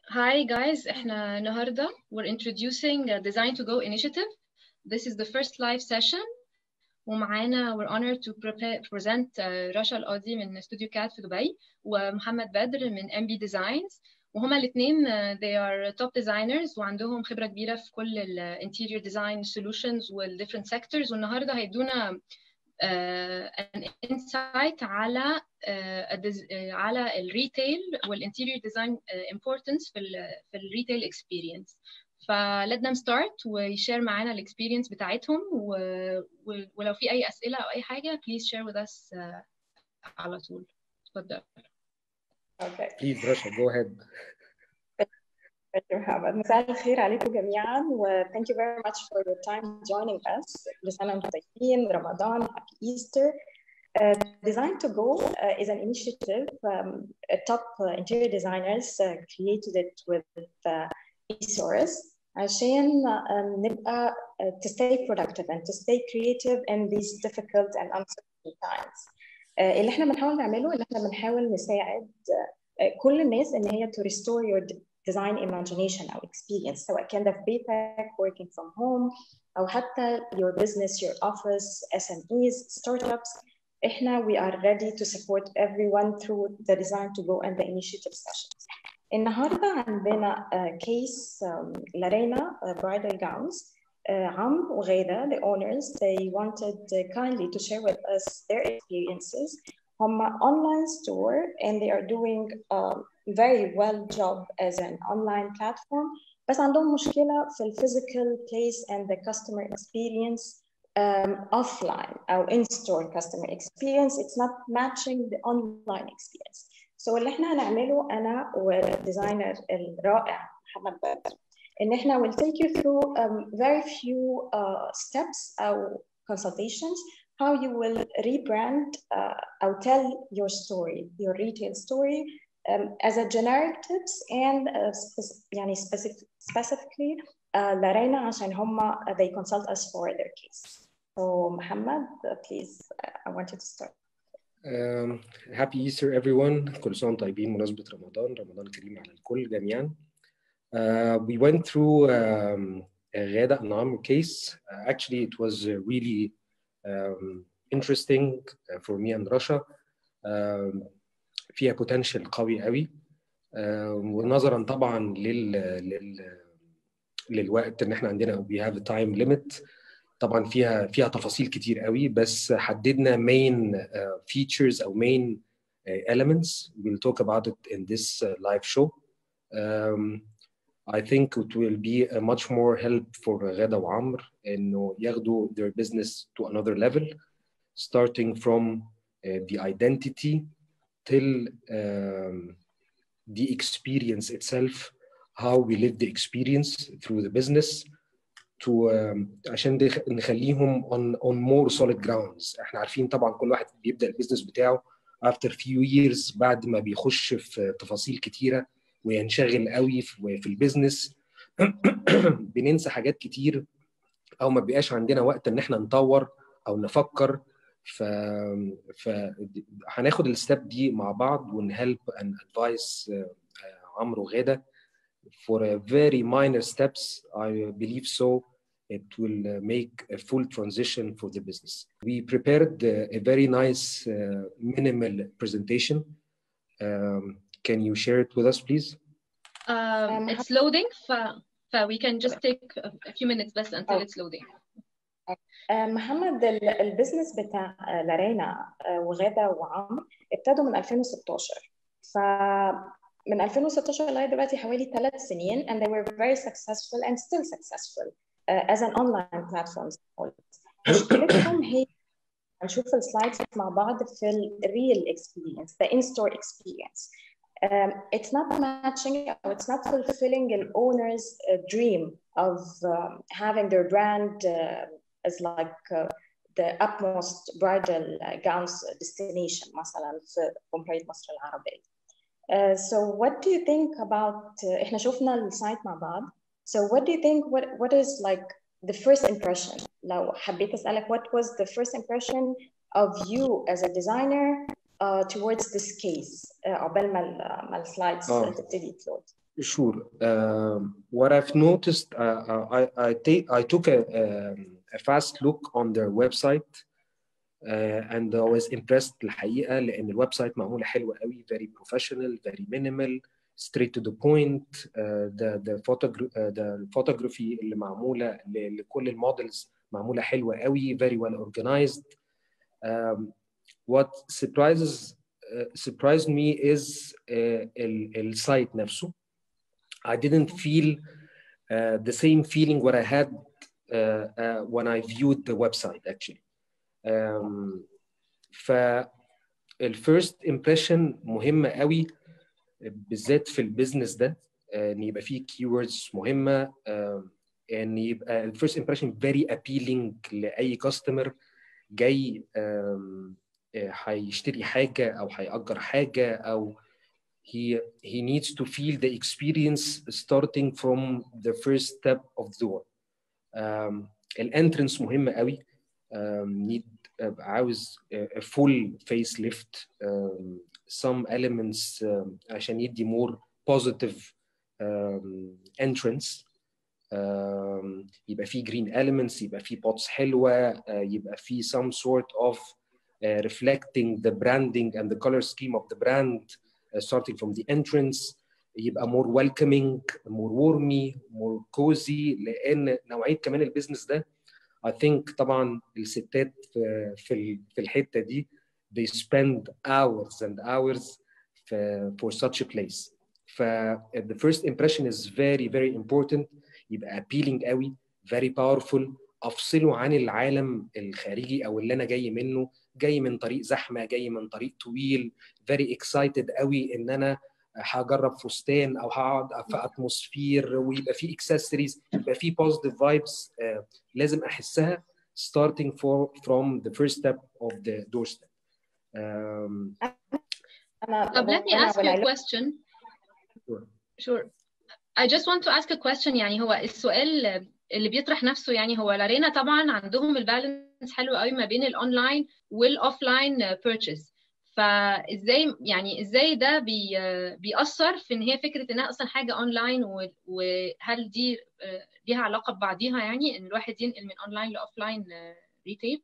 Hi guys, احنا النهارده we're introducing a Design to Go initiative. This is the first live session ومعانا we're honored to prepare, present uh, رشا القاضي من استوديو كات في دبي ومحمد بدر من MB Designs وهما الاثنين uh, they are top designers وعندهم خبرة كبيرة في كل ال interior design solutions وال different sectors والنهارده هيدونا uh, an insight على uh, على الريتيل والانتيريور ديزاين importance في ال في الريتيل اكسبيرينس ف let them start ويشير معانا الاكسبيرينس بتاعتهم و... و... ولو في اي اسئله او اي حاجه please share with us uh, على طول اتفضل Okay. Please, Rasha, go ahead. Thank you, محمد. مساء الخير عليكم جميعا و thank you very much for your time joining us. كل سنة وانتم طيبين رمضان happy Easter. Uh, Design to Go uh, is an initiative um, uh, top uh, interior designers uh, created it with uh, ESORS عشان um, نبقى uh, to stay productive and to stay creative in these difficult and uncertain times. Uh, اللي احنا بنحاول نعمله ان احنا بنحاول نساعد uh, كل الناس ان هي to restore your design imagination او experience سواء كان ده في بيتك working from home او حتى your business your office SMEs startups احنا we are ready to support everyone through the design to go and the initiative sessions النهارده عندنا كيس uh, لارينا uh, bridal gowns uh, عمرو وغيدة the owners they wanted kindly to share with us their experiences هم online store and they are doing a very well job as an online platform بس عندهم مشكلة في physical place and the customer experience um, offline أو in-store customer experience it's not matching the online experience so اللي احنا هنعمله أنا والديزاينر الرائع محمد بدر إن احنا will take you through um, very few uh, steps أو consultations how you will rebrand uh, or tell your story, your retail story um, as a generic tips and uh, spe- يعني specific, specifically uh, لارينا عشان هم they consult us for their case. So Muhammad, uh, please, I want you to start. Um, happy Easter everyone. كل سنة وانتم طيبين مناسبة رمضان، رمضان كريم على الكل جميعا. Uh, we went through um, غادة and Amr case. Uh, actually, it was really um, interesting for me and Russia. Um, فيها potential قوي قوي um, ونظرا طبعا لل, لل للوقت ان احنا عندنا we have a time limit طبعا فيها فيها تفاصيل كتير قوي بس حددنا main uh, features او main uh, elements we'll talk about it in this uh, live show um, I think it will be a much more help for غادة وعمر انه ياخدوا their business to another level starting from uh, the identity till um, the experience itself how we live the experience through the business to um, عشان نخليهم on on more solid grounds احنا عارفين طبعا كل واحد بيبدا البيزنس بتاعه after few years بعد ما بيخش في تفاصيل كتيره وينشغل قوي في, في البيزنس بننسى حاجات كتير او ما بيبقاش عندنا وقت ان احنا نطور او نفكر ف ف هناخد الستep دي مع بعض ونهلب and advise عمرو وغاده for a very minor steps I believe so it will make a full transition for the business. We prepared a very nice uh, minimal presentation. Um, can you share it with us, please? Um, it's loading ف... ف we can just take a few minutes بس until it's loading. محمد البزنس بتاع لارينا وغادة وعمرو ابتدوا من 2016 ف من 2016 لغايه دلوقتي حوالي ثلاث سنين and they were very successful and still successful uh, as an online platform مشكلتهم هي نشوف السلايدز مع بعض في ال real experience the in-store experience um, it's not matching or it's not fulfilling an owner's uh, dream of um, having their brand uh, as like uh, the utmost bridal gowns destination مثلا في جمهورية مصر العربية. Uh, so what do you think about uh, احنا شفنا السايت مع بعض so what do you think what what is like the first impression لو حبيت اسالك what was the first impression of you as a designer uh, towards this case uh, عقبال ما ما السلايدز آه. تبتدي تلود Sure. Um, what I've noticed, uh, I, I, take, I took a, um, a fast look on their website uh, and I was impressed الحقيقة لأن الويب سايت معمولة حلوة قوي very professional, very minimal, straight to the point. Uh, the the, photogra uh, the photography اللي معمولة لكل المودلز معمولة حلوة قوي, very well organized. Um, what surprises uh, surprised me is uh, السايت نفسه. I didn't feel uh, the same feeling what I had uh, uh, when I viewed the website actually. Um, فالفيرست امبريشن مهمة قوي بالذات في البيزنس ده ان يبقى فيه كيوردز مهمة ان يبقى الفيرست امبريشن فيري ابيلينج لاي كاستمر جاي هيشتري حاجة او هيأجر حاجة او he he needs to feel the experience starting from the first step of the door. Um, الانترنس مهمة قوي um, need ابقى عاوز a full facelift um, some elements um, عشان يدي more positive um, entrance um, يبقى فيه green elements يبقى فيه pots حلوة uh, يبقى فيه some sort of uh, reflecting the branding and the color scheme of the brand uh, starting from the entrance يبقى more welcoming more warmy more cozy لأن نوعية كمان البيزنس ده I think طبعا الستات في في في الحته دي they spend hours and hours for such a place. ف the first impression is very very important يبقى appealing قوي very powerful افصله عن العالم الخارجي او اللي انا جاي منه جاي من طريق زحمه جاي من طريق طويل very excited قوي ان انا هجرب فستان او هقعد في اتموسفير ويبقى في اكسسوارز يبقى في بوزيتيف فايبس لازم احسها starting for, from the first step of the doorstep. Um, طب let me ask you a question. Sure. Sure. I just want to ask a question يعني هو السؤال اللي بيطرح نفسه يعني هو لارينا طبعا عندهم البالانس حلو قوي ما بين الاونلاين والاوفلاين بيرتشيز فازاي يعني ازاي ده بي بيأثر في ان هي فكره انها اصلا حاجه اونلاين وهل دي ليها علاقه ببعضيها يعني ان الواحد ينقل من اونلاين لاوفلاين ريتيل؟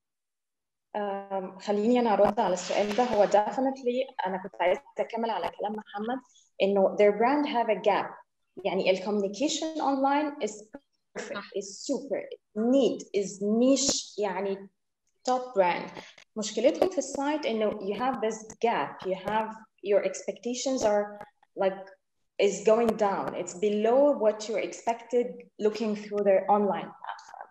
خليني انا ارد على السؤال ده هو definitely انا كنت عايزه اكمل على كلام محمد انه their brand have a gap يعني الكوميونيكيشن اونلاين is perfect is super neat is niche يعني top brand مشكلتهم في السايت انه you have this gap you have your expectations are like is going down it's below what you're expected looking through their online platform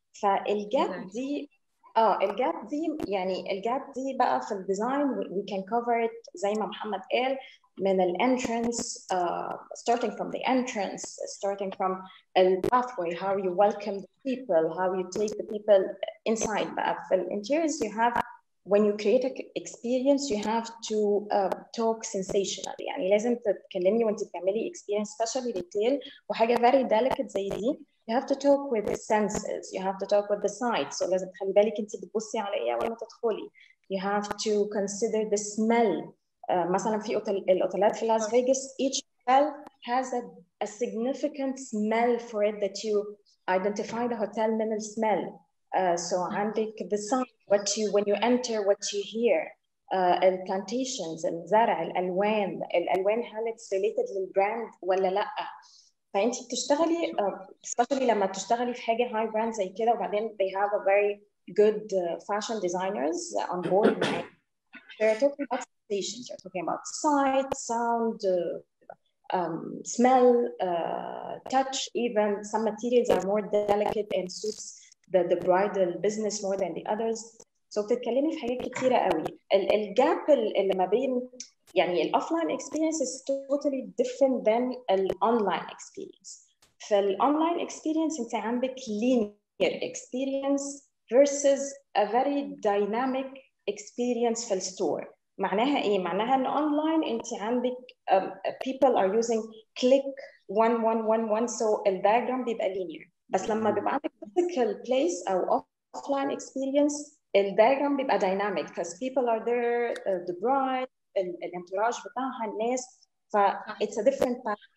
فالجاب دي اه الجاب دي يعني الجاب دي بقى في الديزاين we can cover it زي ما محمد قال من الانترنس uh, starting from the entrance starting from the pathway how you welcome the people how you take the people inside بقى في الانteriors you have when you create an experience you have to uh, talk sensational يعني لازم تتكلمي وانت بتعملي experience especially retail وحاجه very delicate زي دي you have to talk with the senses you have to talk with the sight so لازم تخلي بالك انت بتبصي على ايه اول ما تدخلي you have to consider the smell uh, مثلا في أوتل... الاوتيلات في لاس فيغاس each hotel has a, a significant smell for it that you identify the hotel من السمell uh, so عندك the sound what you when you enter what you hear uh, البلانتيشنز الزرع الالوان الالوان هل it's related للبراند ولا لا فانت بتشتغلي uh, especially لما بتشتغلي في حاجه هاي براند زي كده وبعدين they have a very good uh, fashion designers on board they're talking about sensations they're talking about sight sound uh, um, smell uh, touch even some materials are more delicate and suits the, the bridal business more than the others so بتتكلمي في حاجات كتيرة قوي الجاب اللي ما بين يعني الاوفلاين experience is totally different than الاونلاين experience فالاونلاين experience انت عندك linear experience versus a very dynamic experience في الستور معناها ايه؟ معناها ان اونلاين انت عندك um, people are using click one one one one so الدايجرام بيبقى linear بس لما بيبقى عندك physical place او offline experience الدايجرام بيبقى dynamic because people are there uh, the bride الانتراج بتاعها الناس ف it's a different pattern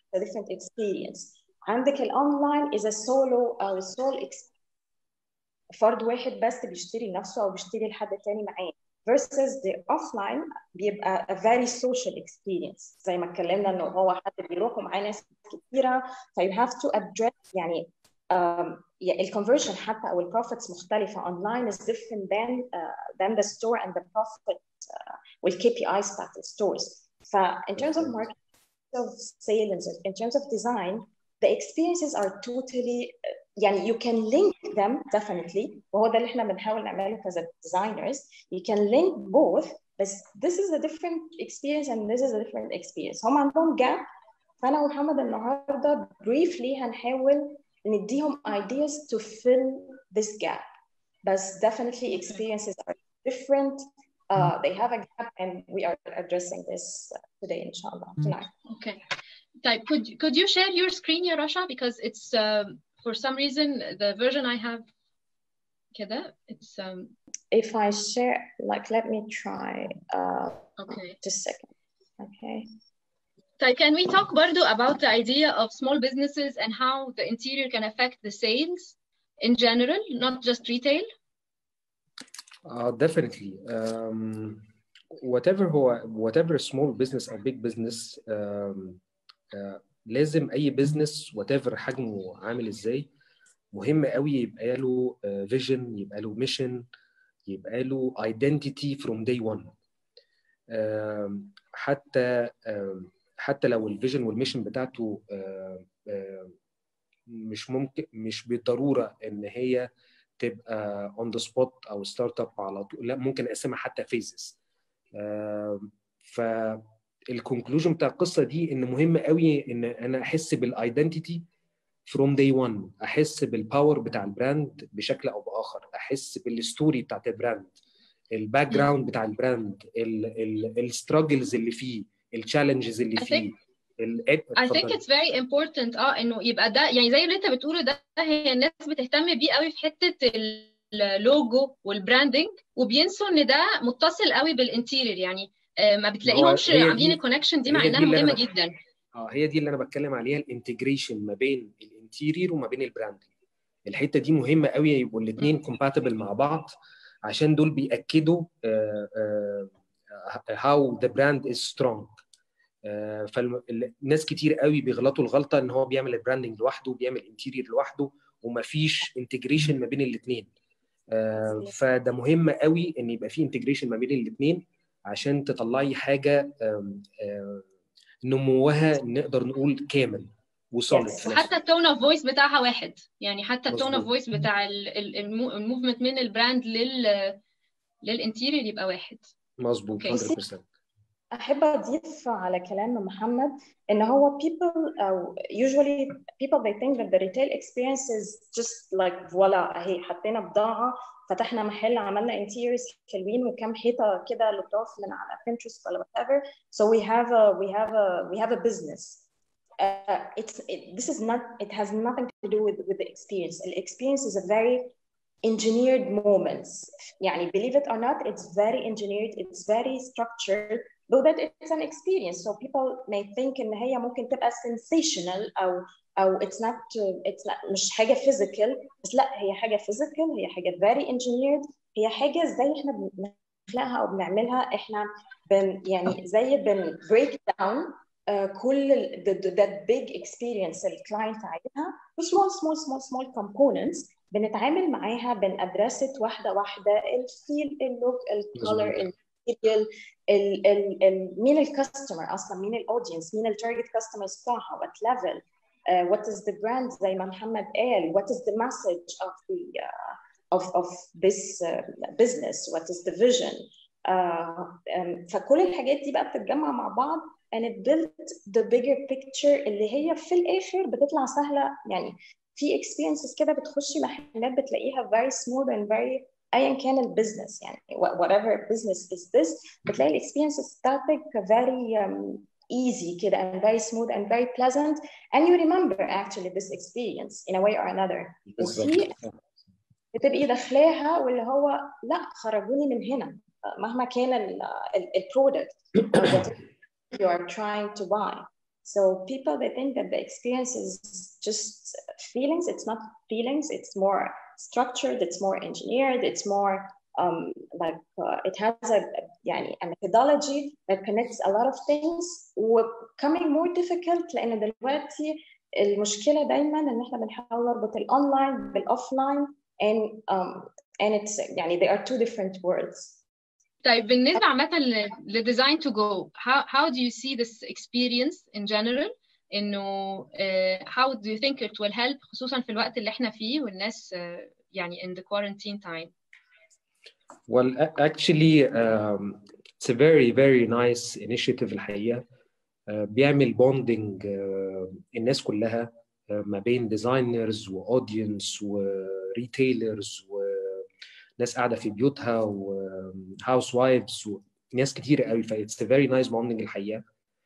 a different experience عندك الاونلاين is a solo او sole experience فرد واحد بس بيشتري لنفسه او بيشتري لحد تاني معاه versus the offline بيبقى a very social experience زي ما اتكلمنا انه هو حد بيروح ومعاه ناس كتيره ف you have to address يعني um, yeah, الكونفرجن حتى او البروفيتس مختلفه online is different than uh, than the store and the profit uh, والكي بي ايز بتاعت الستورز ف in terms of marketing of sales in terms of design the experiences are totally يعني you can link them definitely وهو ده اللي احنا بنحاول نعمله as designers you can link both بس this is a different experience and this is a different experience هم عندهم gap فانا ومحمد النهارده briefly هنحاول نديهم ideas to fill this gap بس definitely experiences are different uh, they have a gap and we are addressing this today inshallah tonight Okay. Type, could could you share your screen, ya Rasha? Because it's um, for some reason the version I have كده it's um if I share like let me try uh okay. just a second okay Type, can we talk برضو about the idea of small businesses and how the interior can affect the sales in general, not just retail? Uh, definitely. Um, whatever هو whatever small business or big business um, uh, لازم أي business whatever حجمه عامل إزاي مهم قوي يبقى له uh, vision يبقى له mission يبقى له identity from day one. Um, حتى um, حتى لو الفيجن والميشن بتاعته uh, uh, مش ممكن مش بالضروره ان هي تبقى اون ذا سبوت او ستارت اب على طول لا ممكن اقسمها حتى فيزز فالكونكلوجن بتاع القصه دي ان مهم قوي ان انا احس بالايدنتيتي فروم داي 1 احس بالباور بتاع البراند بشكل او باخر احس بالستوري بتاعت البراند الباك جراوند بتاع البراند الستراجلز اللي فيه التشالنجز اللي I فيه I think it's very important اه انه يبقى ده يعني زي اللي انت بتقوله ده هي الناس بتهتم بيه قوي في حته اللوجو والبراندنج وبينسوا ان ده متصل قوي بالانتيرير يعني آه، ما بتلاقيهمش هي دي- عاملين الكونكشن دي مع هي انها دي اللي أنا مهمه بك- جدا اه هي دي اللي انا بتكلم عليها الانتجريشن ما بين الانتيرير وما بين البراندنج الحته دي مهمه قوي يبقوا الاثنين كومباتبل مع بعض عشان دول بياكدوا هاو ذا براند از سترونج فالناس كتير قوي بيغلطوا الغلطه ان هو بيعمل البراندنج لوحده وبيعمل انتيرير لوحده ومفيش انتجريشن ما بين الاثنين فده مهم قوي ان يبقى في انتجريشن ما بين الاثنين عشان تطلعي حاجه آم، آم، نموها نقدر نقول كامل وصامت Yes. في نفس وحتى التون اوف فويس بتاعها واحد يعني حتى التون اوف مظبوط. فويس بتاع الموفمنت من البراند لل للانتيرير يبقى واحد مظبوط Okay. 100% احب اضيف على كلام محمد ان هو people او usually people they think that the retail experience is just like voila اهي حطينا بضاعه فتحنا محل عملنا interiors حلوين وكام حيطه كده لطاف من على Pinterest ولا whatever so we have a we have a we have a business uh, it's it, this is not it has nothing to do with with the experience the experience is a very engineered moments يعني believe it or not it's very engineered it's very structured though that it's an experience so people may think ان هي ممكن تبقى sensational او او it's not it's not مش حاجه physical بس لا هي حاجه physical هي حاجه very engineered هي حاجه زي احنا بنخلقها او بنعملها احنا بن يعني زي بن break down uh, كل ال- the, the, that big experience الكلاينت عايزها و small small small small components بنتعامل معاها بنأدرست واحده واحده الفيل اللوك الكولر مظبوط. الماتيريال ال ال ال مين الكاستمر اصلا مين الاودينس مين التارجت كاستمرز بتاعها وات ليفل what is the brand زي ما محمد قال what is the message of the uh, of of this uh, business what is the vision uh, um, فكل الحاجات دي بقى بتتجمع مع بعض and it built the bigger picture اللي هي في الاخر بتطلع سهله يعني في experiences كده بتخشي محلات بتلاقيها very smooth and very ايا كان البزنس يعني whatever business is this بتلاقي الاكسبيرينسز بتاعتك very um, easy كده and very smooth and very pleasant and you remember actually this experience in a way or another وفي بتبقي داخلاها واللي هو لا خرجوني من هنا مهما كان البرودكت you are trying to buy So people they think that the experience is just feelings. It's not feelings. It's more structured. It's more engineered. It's more um, like uh, it has a يعني a methodology that connects a lot of things. becoming more difficult لأن دلوقتي المشكلة دايما إن إحنا بنحاول نربط الأونلاين بالأوفلاين and um, and it's يعني they are two different worlds. طيب بالنسبة عامة ل design to go how how do you see this experience in general إنه uh, how do you think it will help خصوصا في الوقت اللي إحنا فيه والناس uh, يعني in the quarantine time Well, actually, um, it's a very, very nice initiative الحقيقة. Uh, بيعمل بوندنج uh, الناس كلها uh, ما بين ديزاينرز واودينس وريتيلرز وناس قاعده في بيوتها وهاوس وايفز وناس كتيره قوي فايتس فيري نايس بوندنج الحقيقه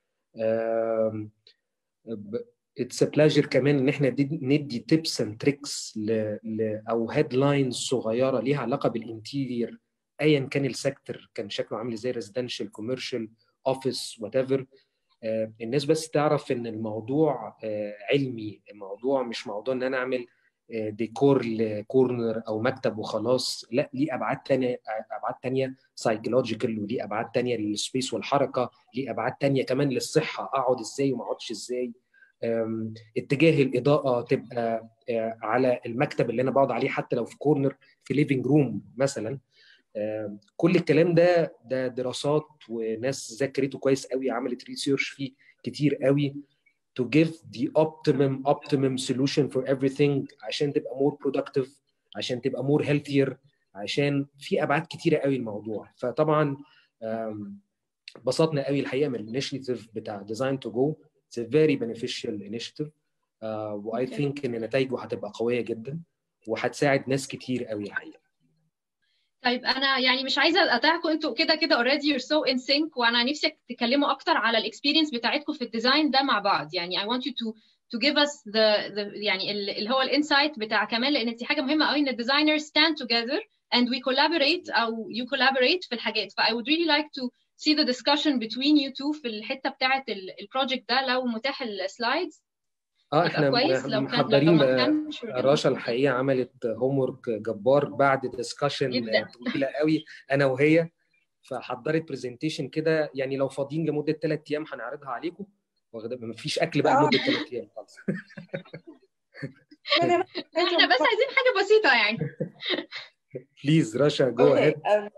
اتس ا بلاجر كمان ان احنا ندي تيبس اند تريكس ل... او هيدلاينز صغيره ليها علاقه بالانتيرير ايا كان السيكتور كان شكله عامل ازاي ريزيدنشال كوميرشال اوفيس وات ايفر الناس بس تعرف ان الموضوع علمي الموضوع مش موضوع ان انا اعمل ديكور لكورنر او مكتب وخلاص لا ليه ابعاد تانية ابعاد تانية سايكولوجيكال وليه ابعاد تانية للسبيس والحركه ليه ابعاد تانية كمان للصحه اقعد ازاي وما اقعدش ازاي اتجاه الاضاءه تبقى على المكتب اللي انا بقعد عليه حتى لو في كورنر في ليفنج روم مثلا كل الكلام ده ده دراسات وناس ذاكرته كويس قوي عملت ريسيرش فيه كتير قوي to give the optimum optimum solution for everything عشان تبقى more productive عشان تبقى more healthier عشان في ابعاد كتيره قوي الموضوع فطبعا انبسطنا قوي الحقيقه من الانيشيتيف بتاع design to go it's a very beneficial initiative uh, واي ثينك ان نتائجه هتبقى قويه جدا وهتساعد ناس كتير قوي الحقيقه طيب انا يعني مش عايزه اقاطعكم انتوا كده كده اوريدي يور سو ان سينك وانا نفسي تتكلموا اكتر على الاكسبيرينس بتاعتكم في الديزاين ده مع بعض يعني I want you to to give us the, the يعني اللي هو الانسايت بتاع كمان لان دي حاجه مهمه قوي ان الديزاينرز stand together and we collaborate او you collaborate في الحاجات ف I would really like to see the discussion between you two في الحته بتاعه البروجكت ده لو متاح السلايدز اه احنا محضرين رشا الحقيقه عملت هوم ورك جبار بعد ديسكشن طويله قوي انا وهي فحضرت برزنتيشن كده يعني لو فاضيين لمده ثلاث ايام هنعرضها عليكم ما فيش اكل بقى لمده ثلاث ايام خالص احنا بس عايزين حاجه بسيطه يعني بليز رشا جو اهيد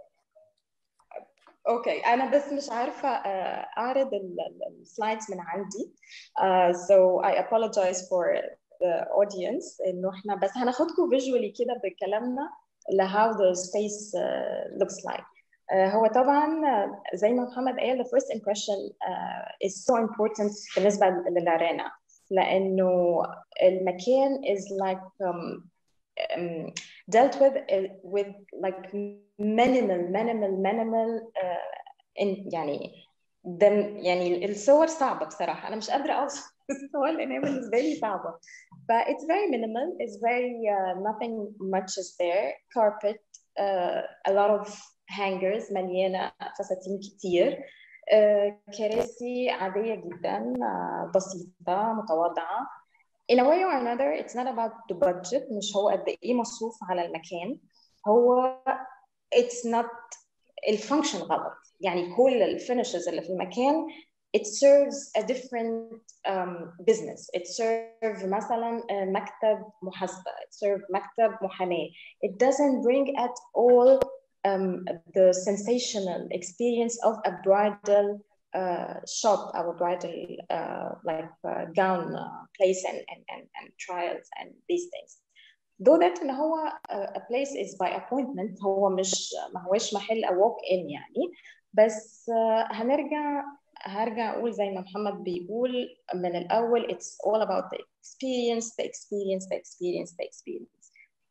اوكي انا بس مش عارفه اعرض السلايدز من عندي uh, so I apologize for the audience انه احنا بس هناخدكم فيجوالي كده بكلامنا ل how the space uh, looks like uh, هو طبعا زي ما محمد قال the first impression uh, is so important بالنسبه للارينا لانه المكان is like um, um, dealt with uh, with like minimal minimal minimal uh, in يعني ده يعني الصور صعبة بصراحة أنا مش قادرة أوصف الصور لأن هي بالنسبة لي صعبة but it's very minimal it's very uh, nothing much is there carpet uh, a lot of hangers مليانة فساتين كتير uh, كراسي عادية جدا uh, بسيطة متواضعة in a way or another it's not about the budget مش هو قد ايه مصروف على المكان هو it's not الفانكشن غلط يعني كل الفينشز اللي في المكان it serves a different um, business it serves مثلا مكتب محاسبة it serves مكتب محاماة it doesn't bring at all um, the sensational experience of a bridal uh, shop our bridal uh, like uh, gown place and, and, and, and trials and these things though that ان هو a place is by appointment هو مش ما هوش محل a walk in يعني بس هنرجع هرجع اقول زي ما محمد بيقول من الاول it's all about the experience the experience the experience the experience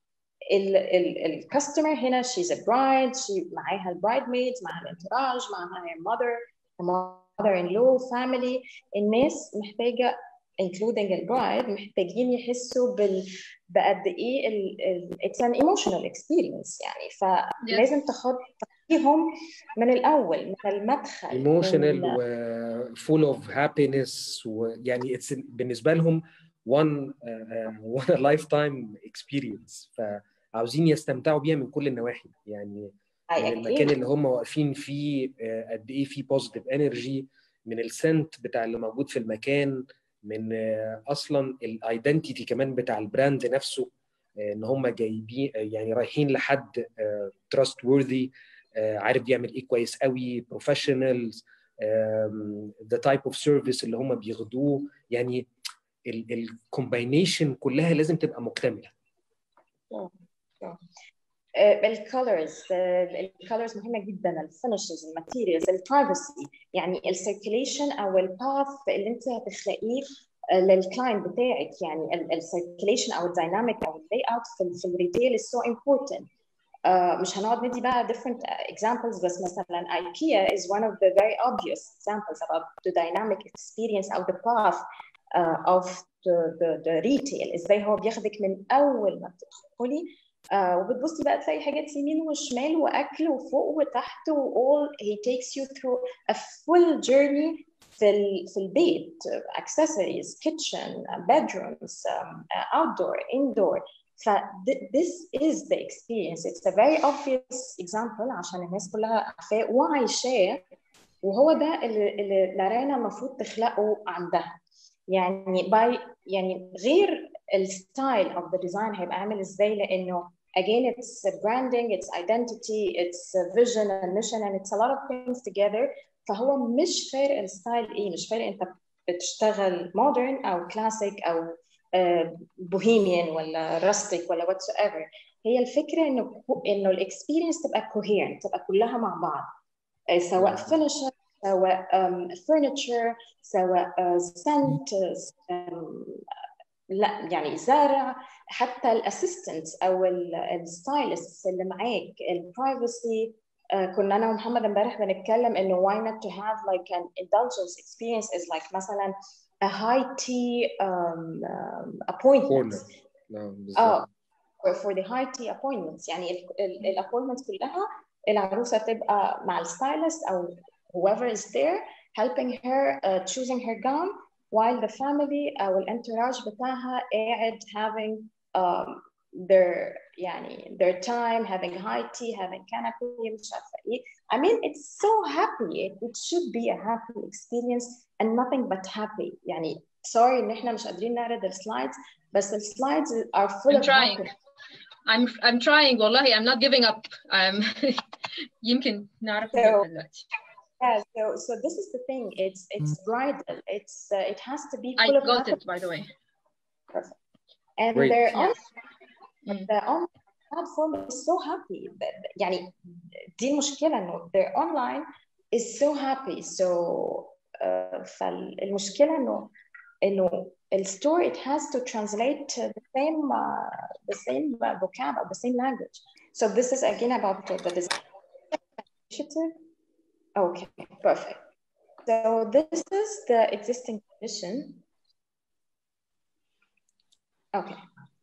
الكاستمر هنا she's a bride she معاها البرايد ميدز معاها الانتراج معاها her mother mother-in-law family الناس محتاجة including البرايد محتاجين يحسوا بال بقد ايه ال... ال... it's an emotional experience يعني فلازم yes. تاخد فيهم من الاول من المدخل ايموشنال وفول اوف هابينس ويعني اتس بالنسبه لهم one uh, one lifetime experience فعاوزين يستمتعوا بيها من كل النواحي يعني من المكان اللي هم واقفين فيه قد ايه فيه بوزيتيف انرجي من السنت بتاع اللي موجود في المكان من اصلا الايدنتيتي كمان بتاع البراند نفسه ان هم جايبين يعني رايحين لحد تراست وورثي عارف يعمل ايه كويس قوي بروفيشنالز ذا تايب اوف سيرفيس اللي هم بياخدوه يعني الكومباينيشن كلها لازم تبقى مكتمله الكولرز الكولرز مهمه جدا الفينشز الماتيريالز البرايفسي يعني السيركيليشن او الباث اللي انت هتخلقيه للكلاينت بتاعك يعني السيركيليشن او الدايناميك او اللاي اوت في الريتيل از سو امبورتنت مش هنقعد ندي بقى different examples بس مثلا IKEA is one of the very obvious examples about the dynamic experience او the path uh, of the, the, the retail ازاي هو بياخدك من اول ما بتدخلي uh, وبتبصي بقى تلاقي حاجات يمين وشمال واكل وفوق وتحت و all he takes you through a full journey في ال, في البيت accessories kitchen bedrooms um, outdoor indoor ف this is the experience it's a very obvious example عشان الناس كلها عارفاه وعايشاه وهو ده اللي, اللي لارانا المفروض تخلقه عندها يعني باي يعني غير الستايل of the design هيبقى عامل ازاي لانه again it's branding it's identity it's vision and mission and it's a lot of things together فهو مش فارق الستايل ايه مش فارق انت بتشتغل مودرن او كلاسيك او بوهيميان ولا راستيك ولا واتس ايفر هي الفكره انه انه الاكسبيرينس تبقى كوهيرنت تبقى كلها مع بعض سواء فينشر سواء فرنتشر سواء سنت لا يعني زارع حتى الاسيستنت او الستايلست اللي معاك البرايفسي كنا انا ومحمد امبارح بنتكلم انه why not to have like an indulgence experience is like مثلا a high tea um, um, appointment اه for the high tea appointments يعني الابوينتمنت كلها العروسه تبقى مع الستايلست او whoever is there helping her uh, choosing her gown while the family او الانتراج بتاعها قاعد having um, their يعني their time having high tea having canapé مش عارفه ايه I mean it's so happy it, it should be a happy experience and nothing but happy يعني sorry ان احنا مش قادرين نعرض السلايدز بس السلايدز are full I'm of trying happy. I'm I'm trying والله I'm not giving up um, يمكن نعرف So- دلوقتي Yeah, so so this is the thing. It's it's bridal. It's uh, it has to be I full of got happy. it by the way And Great. their on Mm. the on platform is so happy. that- يعني دي المشكلة إنه their online is so happy. So uh, فالمشكلة إنه إنه الستور it has to translate to the same uh, the same uh, vocab or the same language. So this is again about the, the design initiative. Okay, perfect. So this is the existing condition. Okay.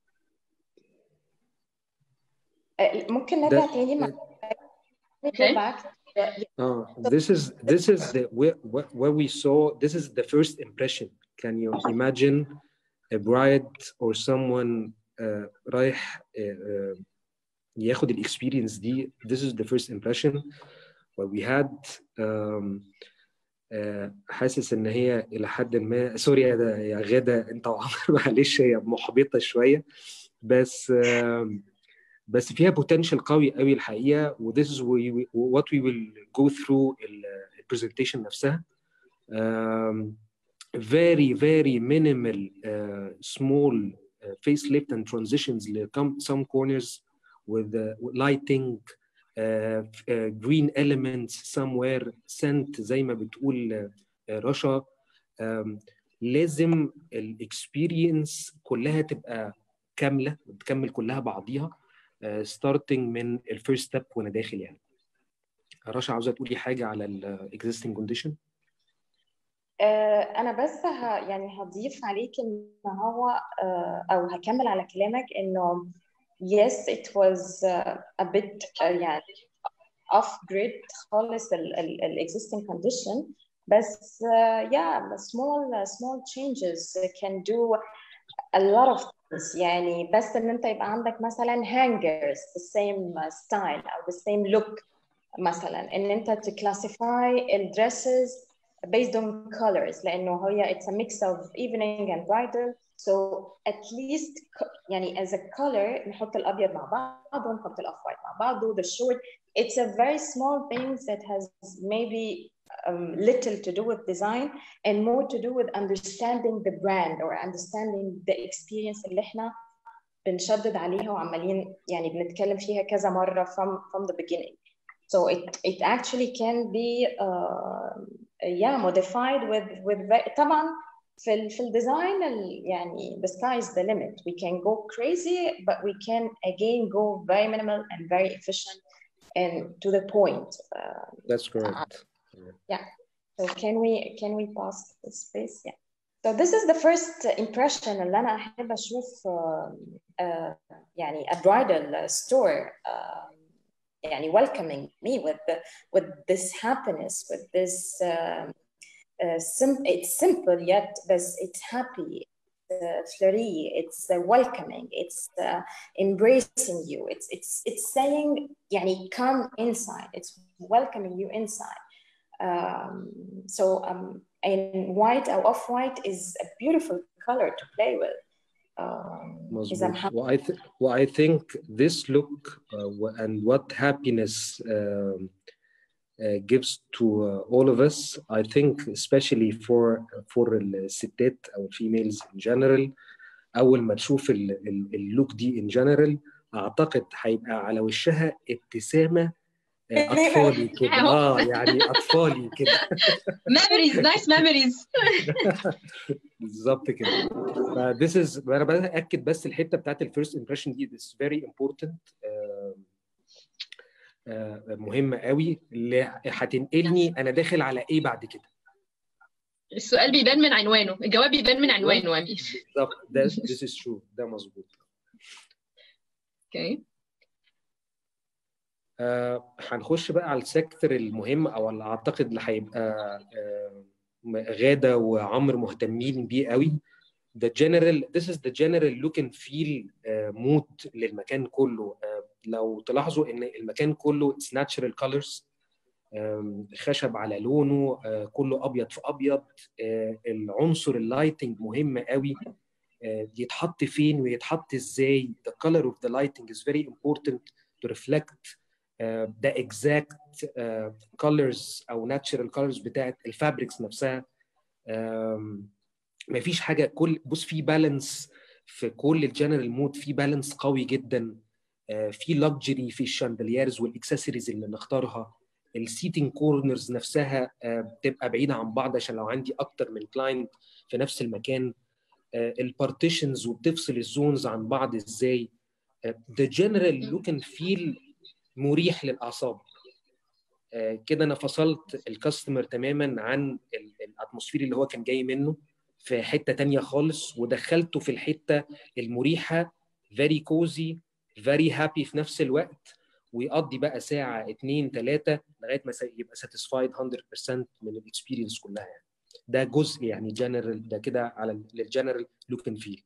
آه، ممكن نرجع ده- تاني مع Okay. go back. Yeah, Oh, this is this is the where, where where we saw this is the first impression. Can you imagine a bride or someone uh, رايح uh, uh, ياخد الاكسبيرينس دي this is the first impression where we had um, uh, حاسس ان هي الى حد ما سوري يا ده- يا غاده انت وعمر معلش هي محبطه شويه بس um, بس فيها potential قوي قوي الحقيقه و this is we, we, what we will go through ال presentation نفسها um, very very minimal uh, small uh, facelift and transitions ل come- some corners with uh, lighting uh, uh, green elements somewhere scent زي ما بتقول uh, رشا um, لازم الاكسبيرينس كلها تبقى كامله بتكمل كلها بعضيها ستارتنج من الفيرست ستيب وانا داخل يعني رشا عاوزه تقولي حاجه على الاكزيستنج كونديشن آه، أنا بس ه... يعني هضيف عليك إن هو آه، أو هكمل على كلامك إنه yes it was uh, a bit uh, يعني off grid خالص ال ال ال existing condition بس uh, yeah small uh, small changes can do a lot of things يعني بس ان انت يبقى عندك مثلا hangers the same style او the same look مثلا ان انت to classify ال dresses based on colors لانه هي it's a mix of evening and bridal so at least يعني as a color نحط الابيض مع بعض ونحط الاوف وايت مع بعض the short it's a very small things that has maybe um, little to do with design and more to do with understanding the brand or understanding the experience اللي احنا بنشدد عليها وعمالين يعني بنتكلم فيها كذا مرة from from the beginning. So it it actually can be uh, yeah modified with with طبعا في ال في الديزاين يعني the sky is the limit. We can go crazy but we can again go very minimal and very efficient and to the point. Uh, That's correct. yeah. So can we can we pass the space? Yeah. So this is the first impression اللي أنا أحب أشوف uh, uh, يعني a bridal store uh, يعني welcoming me with the, with this happiness, with this uh, uh, sim- it's simple yet but it's happy, uh, fleury, it's uh, welcoming, it's uh, embracing you, it's it's it's saying يعني come inside, it's welcoming you inside. Um, so um, and white or off white is a beautiful color to play with. Um, إذا مظبوط. Well, I, th- well, I think this look uh, and what happiness um, uh, gives to uh, all of us, I think especially for for الستات أو females in general أول ما تشوف اللوك دي in general أعتقد هيبقى على وشها ابتسامة آه، أطفالي كده اه يعني أطفالي كده memories nice memories بالظبط كده ف this is انا باكد بس الحته بتاعت الفيرست امبريشن دي this is very important آه، آه، مهمه قوي اللي هتنقلني انا داخل على ايه بعد كده السؤال بيبان من عنوانه الجواب بيبان من عنوانه امير بالظبط ده this is true ده مظبوط اوكي آه، هنخش بقى على السيكتور المهم او اللي اعتقد اللي هيبقى آه، غاده وعمر مهتمين بيه قوي the general this is the general look and feel uh, mood للمكان كله uh, لو تلاحظوا ان المكان كله it's natural colors um, خشب على لونه uh, كله ابيض في ابيض uh, العنصر اللايتنج مهم قوي uh, يتحط فين ويتحط ازاي the color of the lighting is very important to reflect uh, the exact uh, colors او natural colors بتاعت الفابريكس نفسها um, ما فيش حاجه كل بص في بالانس في كل الجنرال مود في بالانس قوي جدا آه، في لكجري في الشاندليرز والاكسسوارز اللي نختارها السيتنج كورنرز نفسها آه، بتبقى بعيده عن بعض عشان لو عندي اكتر من كلاينت في نفس المكان البارتيشنز وبتفصل الزونز عن بعض ازاي ذا جنرال لوك اند فيل مريح للاعصاب آه، كده انا فصلت الكاستمر تماما عن الاتموسفير اللي هو كان جاي منه في حته تانية خالص ودخلته في الحته المريحه very cozy very happy في نفس الوقت ويقضي بقى ساعه اتنين تلاته لغايه ما يبقى satisfied 100% من الاكسبيرينس كلها يعني ده جزء يعني جنرال ده كده على الجنرال لوك اند فيل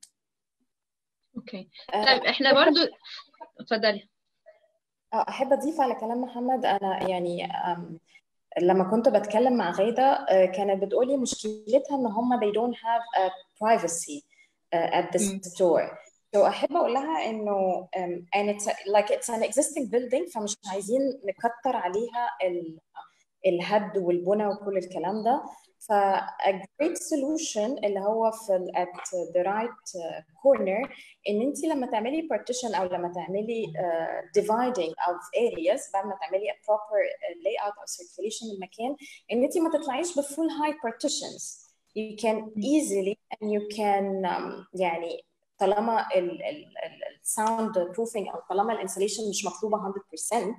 اوكي طيب احنا برضو اتفضلي احب اضيف على كلام محمد انا يعني لما كنت بتكلم مع غاده كانت بتقولي مشكلتها ان هم they don't have a privacy at the store so احب اقول لها انه um, and it's a, like it's an existing building فمش عايزين نكتر عليها ال, الهد والبنى وكل الكلام ده ف a great solution اللي هو في ال at the right corner ان انت لما تعملي partition او لما تعملي uh, dividing of areas بعد ما تعملي a proper layout او circulation للمكان ان انت ما تطلعيش بفول high partitions you can easily and you can um, يعني طالما ال ال الساوند بروفينج او طالما الانسليشن مش مطلوبه 100%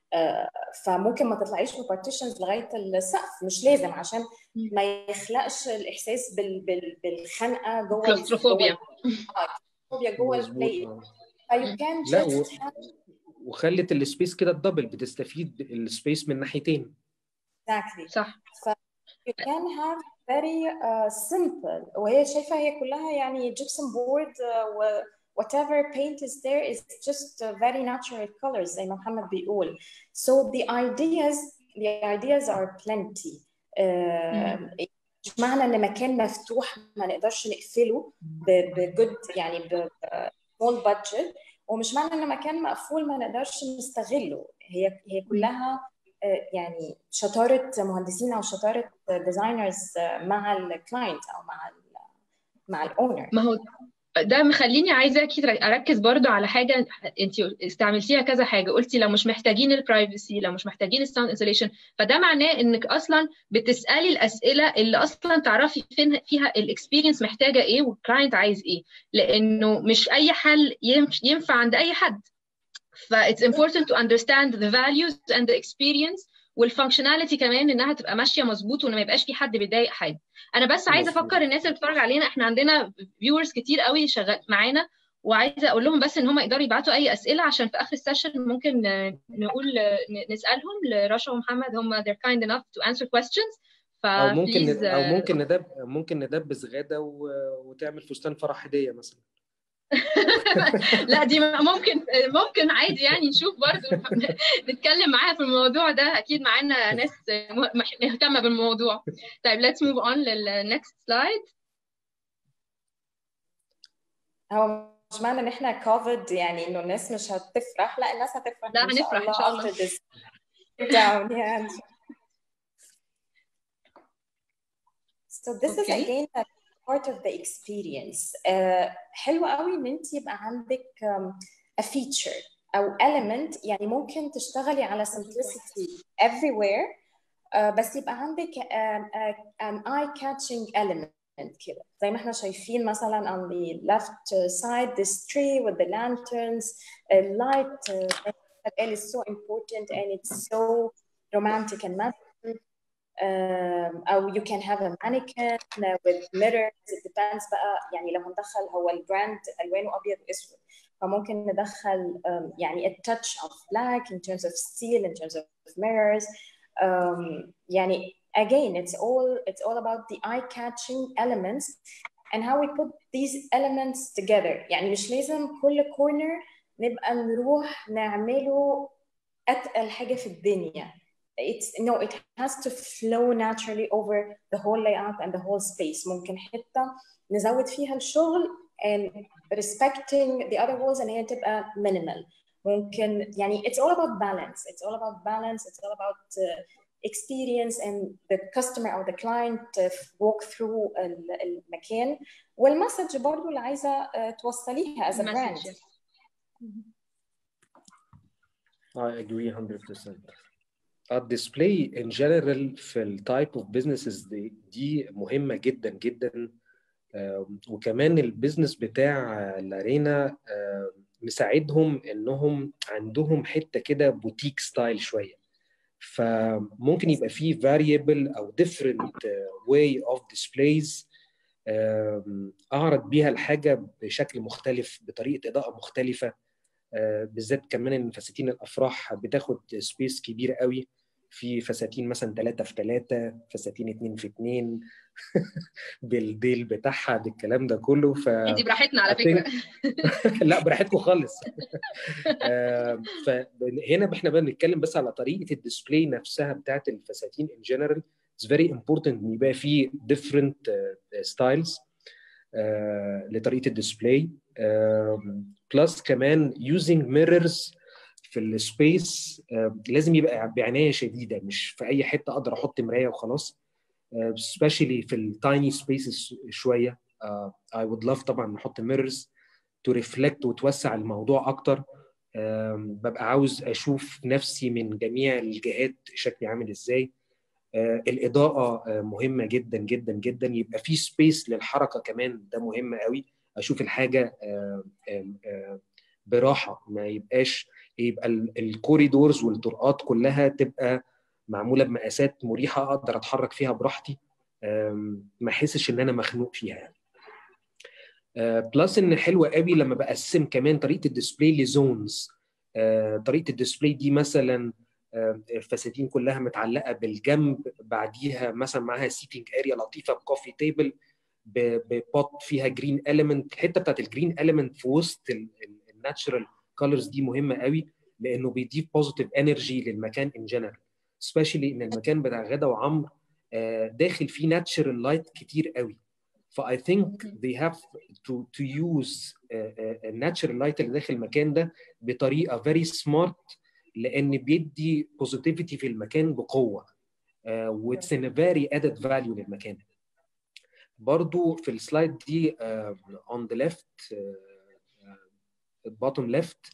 فممكن ما تطلعيش ببارتيشنز لغايه السقف مش لازم عشان ما يخلقش الاحساس بال بال بالخنقه جوه كلوستروفوبيا كلوستروفوبيا جوه البلاي فيو كان لا و... وخلت السبيس كده الدبل بتستفيد السبيس من ناحيتين exactly صح ف you can have very uh, simple وهي شايفة هي كلها يعني gypsum board uh, و whatever paint is there is just uh, very natural colors زي ما محمد بيقول so the ideas the ideas are plenty uh, مش معنى ان مكان مفتوح ما نقدرش نقفله بجود يعني ب small budget ومش معنى ان مكان مقفول ما نقدرش نستغله هي هي كلها يعني شطاره مهندسين او شطاره ديزاينرز مع الكلاينت او مع ال مع الاونر ما هو ده مخليني عايزه اكيد اركز برضو على حاجه انت استعملتيها كذا حاجه قلتي لو مش محتاجين البرايفسي لو مش محتاجين الساوند انسوليشن فده معناه انك اصلا بتسالي الاسئله اللي اصلا تعرفي فين فيها الاكسبيرينس محتاجه ايه والكلاينت عايز ايه لانه مش اي حل ينفع عند اي حد ف it's important to understand the values and the experience والفانكشناليتي كمان انها تبقى ماشيه مظبوط وان ما يبقاش في حد بيضايق حد انا بس عايزه افكر الناس اللي بتتفرج علينا احنا عندنا فيورز كتير قوي شغال معانا وعايزه اقول لهم بس ان هم يقدروا يبعتوا اي اسئله عشان في اخر السيشن ممكن نقول نسالهم لرشا ومحمد هم they're kind enough to answer questions او ممكن او ممكن ندب ممكن ندبس غاده و... وتعمل فستان فرح هديه مثلا لا دي ممكن ممكن عادي يعني نشوف برضه نتكلم معاها في الموضوع ده اكيد معانا ناس مهتمه بالموضوع طيب let's move on للنكست سلايد هو مش معنى ان احنا كوفيد يعني انه الناس مش هتفرح لا الناس هتفرح لا هنفرح ان شاء الله down yeah so this okay. is again a part of the experience uh, حلو قوي ان انت يبقى عندك um, a feature او element يعني ممكن تشتغلي على simplicity everywhere uh, بس يبقى عندك um, uh, an eye catching element كده زي ما احنا شايفين مثلا on the left side this tree with the lanterns a light uh, is so important and it's so romantic and magical um, أو you can have a mannequin with mirrors it depends بقى يعني لو هندخل هو البراند ألوانه أبيض وأسود فممكن ندخل um, يعني a touch of black in terms of steel in terms of mirrors um, يعني again it's all it's all about the eye-catching elements and how we put these elements together يعني مش لازم كل corner نبقى نروح نعمله أتقل حاجة في الدنيا it's no it has to flow naturally over the whole layout and the whole space ممكن حتة نزود فيها الشغل and respecting the other walls and هي تبقى minimal ممكن يعني it's all about balance it's all about balance it's all about uh, experience and the customer or the client uh, walk through المكان والمسج برضو اللي عايزة uh, توصليها as a brand I agree 100%. الديسبلاي ان جنرال في التايب اوف بزنسز دي دي مهمه جدا جدا وكمان البيزنس بتاع لارينا مساعدهم انهم عندهم حته كده بوتيك ستايل شويه فممكن يبقى فيه variable او different way of displays اعرض بيها الحاجه بشكل مختلف بطريقه اضاءه مختلفه بالذات كمان ان فساتين الافراح بتاخد سبيس كبير قوي في فساتين مثلا 3 في 3 فساتين 2 في 2 بالديل بتاعها بالكلام ده كله ف دي براحتنا على فكره لا براحتكم خالص فهنا احنا بقى بنتكلم بس على طريقه الديسبلاي نفسها بتاعت الفساتين ان جنرال اتس فيري امبورتنت ان يبقى في ديفرنت ستايلز لطريقه الديسبلاي بلس كمان يوزنج ميررز في السبيس لازم يبقى بعنايه شديده مش في اي حته اقدر احط مرايه وخلاص especially في التايني سبيسز شويه I would love طبعا نحط ميررز تو ريفلكت وتوسع الموضوع اكتر ببقى عاوز اشوف نفسي من جميع الجهات شكلي عامل ازاي الاضاءه مهمه جدا جدا جدا يبقى في سبيس للحركه كمان ده مهم قوي اشوف الحاجه براحه ما يبقاش يبقى الكوريدورز والطرقات كلها تبقى معموله بمقاسات مريحه اقدر اتحرك فيها براحتي ما احسش ان انا مخنوق فيها يعني. بلس ان حلوه قوي لما بقسم كمان طريقه الديسبلاي لزونز طريقه الديسبلاي دي مثلا الفساتين كلها متعلقه بالجنب بعديها مثلا معاها سيتنج اريا لطيفه بكوفي تيبل ببوت فيها جرين اليمنت الحته بتاعت الجرين اليمنت في وسط الناتشرال كولرز دي مهمه قوي لانه بيضيف بوزيتيف انرجي للمكان ان جنرال سبيشالي ان المكان بتاع غدا وعمرو داخل فيه ناتشرال لايت كتير قوي فاي ثينك they have to to use الناتشرال لايت اللي داخل المكان ده بطريقه very smart لان بيدي بوزيتيفيتي في المكان بقوه واتس ان فيري ادد فاليو للمكان برضو في السلايد دي اون ذا ليفت بوتtom ليفت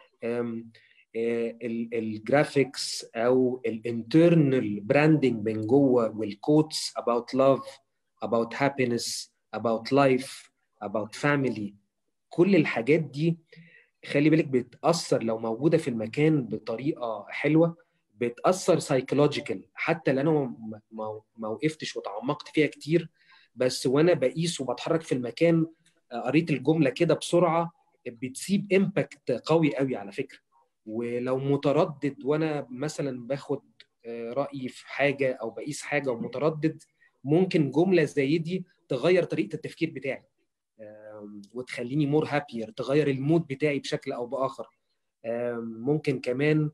الجرافيكس او الانترنال براندنج من جوه والكوتس about love about happiness about life about family كل الحاجات دي خلي بالك بتاثر لو موجوده في المكان بطريقه حلوه بتاثر سايكولوجيكال حتى لو انا ما وقفتش وتعمقت فيها كتير بس وانا بقيس وبتحرك في المكان قريت الجمله كده بسرعه بتسيب امباكت قوي قوي على فكره ولو متردد وانا مثلا باخد رايي في حاجه او بقيس حاجه ومتردد ممكن جمله زي دي تغير طريقه التفكير بتاعي وتخليني مور هابير تغير المود بتاعي بشكل او باخر ممكن كمان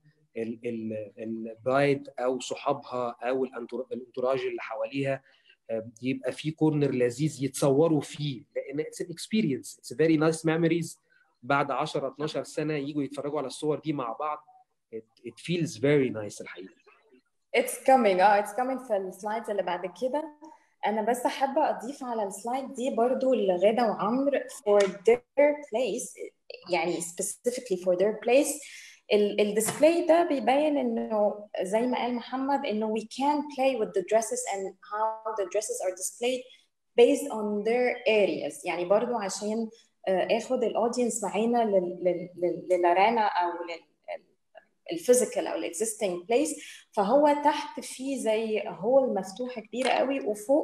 البرايد او صحابها او الانتراج اللي حواليها يبقى في كورنر لذيذ يتصوروا فيه لان اتس اكسبيرينس اتس فيري نايس ميموريز بعد 10 12 سنه يجوا يتفرجوا على الصور دي مع بعض it, it feels very nice الحقيقه It's coming اه it's coming في السلايدز اللي بعد كده انا بس حابه اضيف على السلايد دي برضو لغدا وعمرو for their place يعني specifically for their place الديسبلاي ده بيبين انه زي ما قال محمد انه we can play with the dresses and how the dresses are displayed based on their areas يعني برضو عشان اخد الاودينس معانا للارانا او الفيزيكال او الاكزيستنج بليس فهو تحت فيه زي هول مفتوحه كبيره قوي وفوق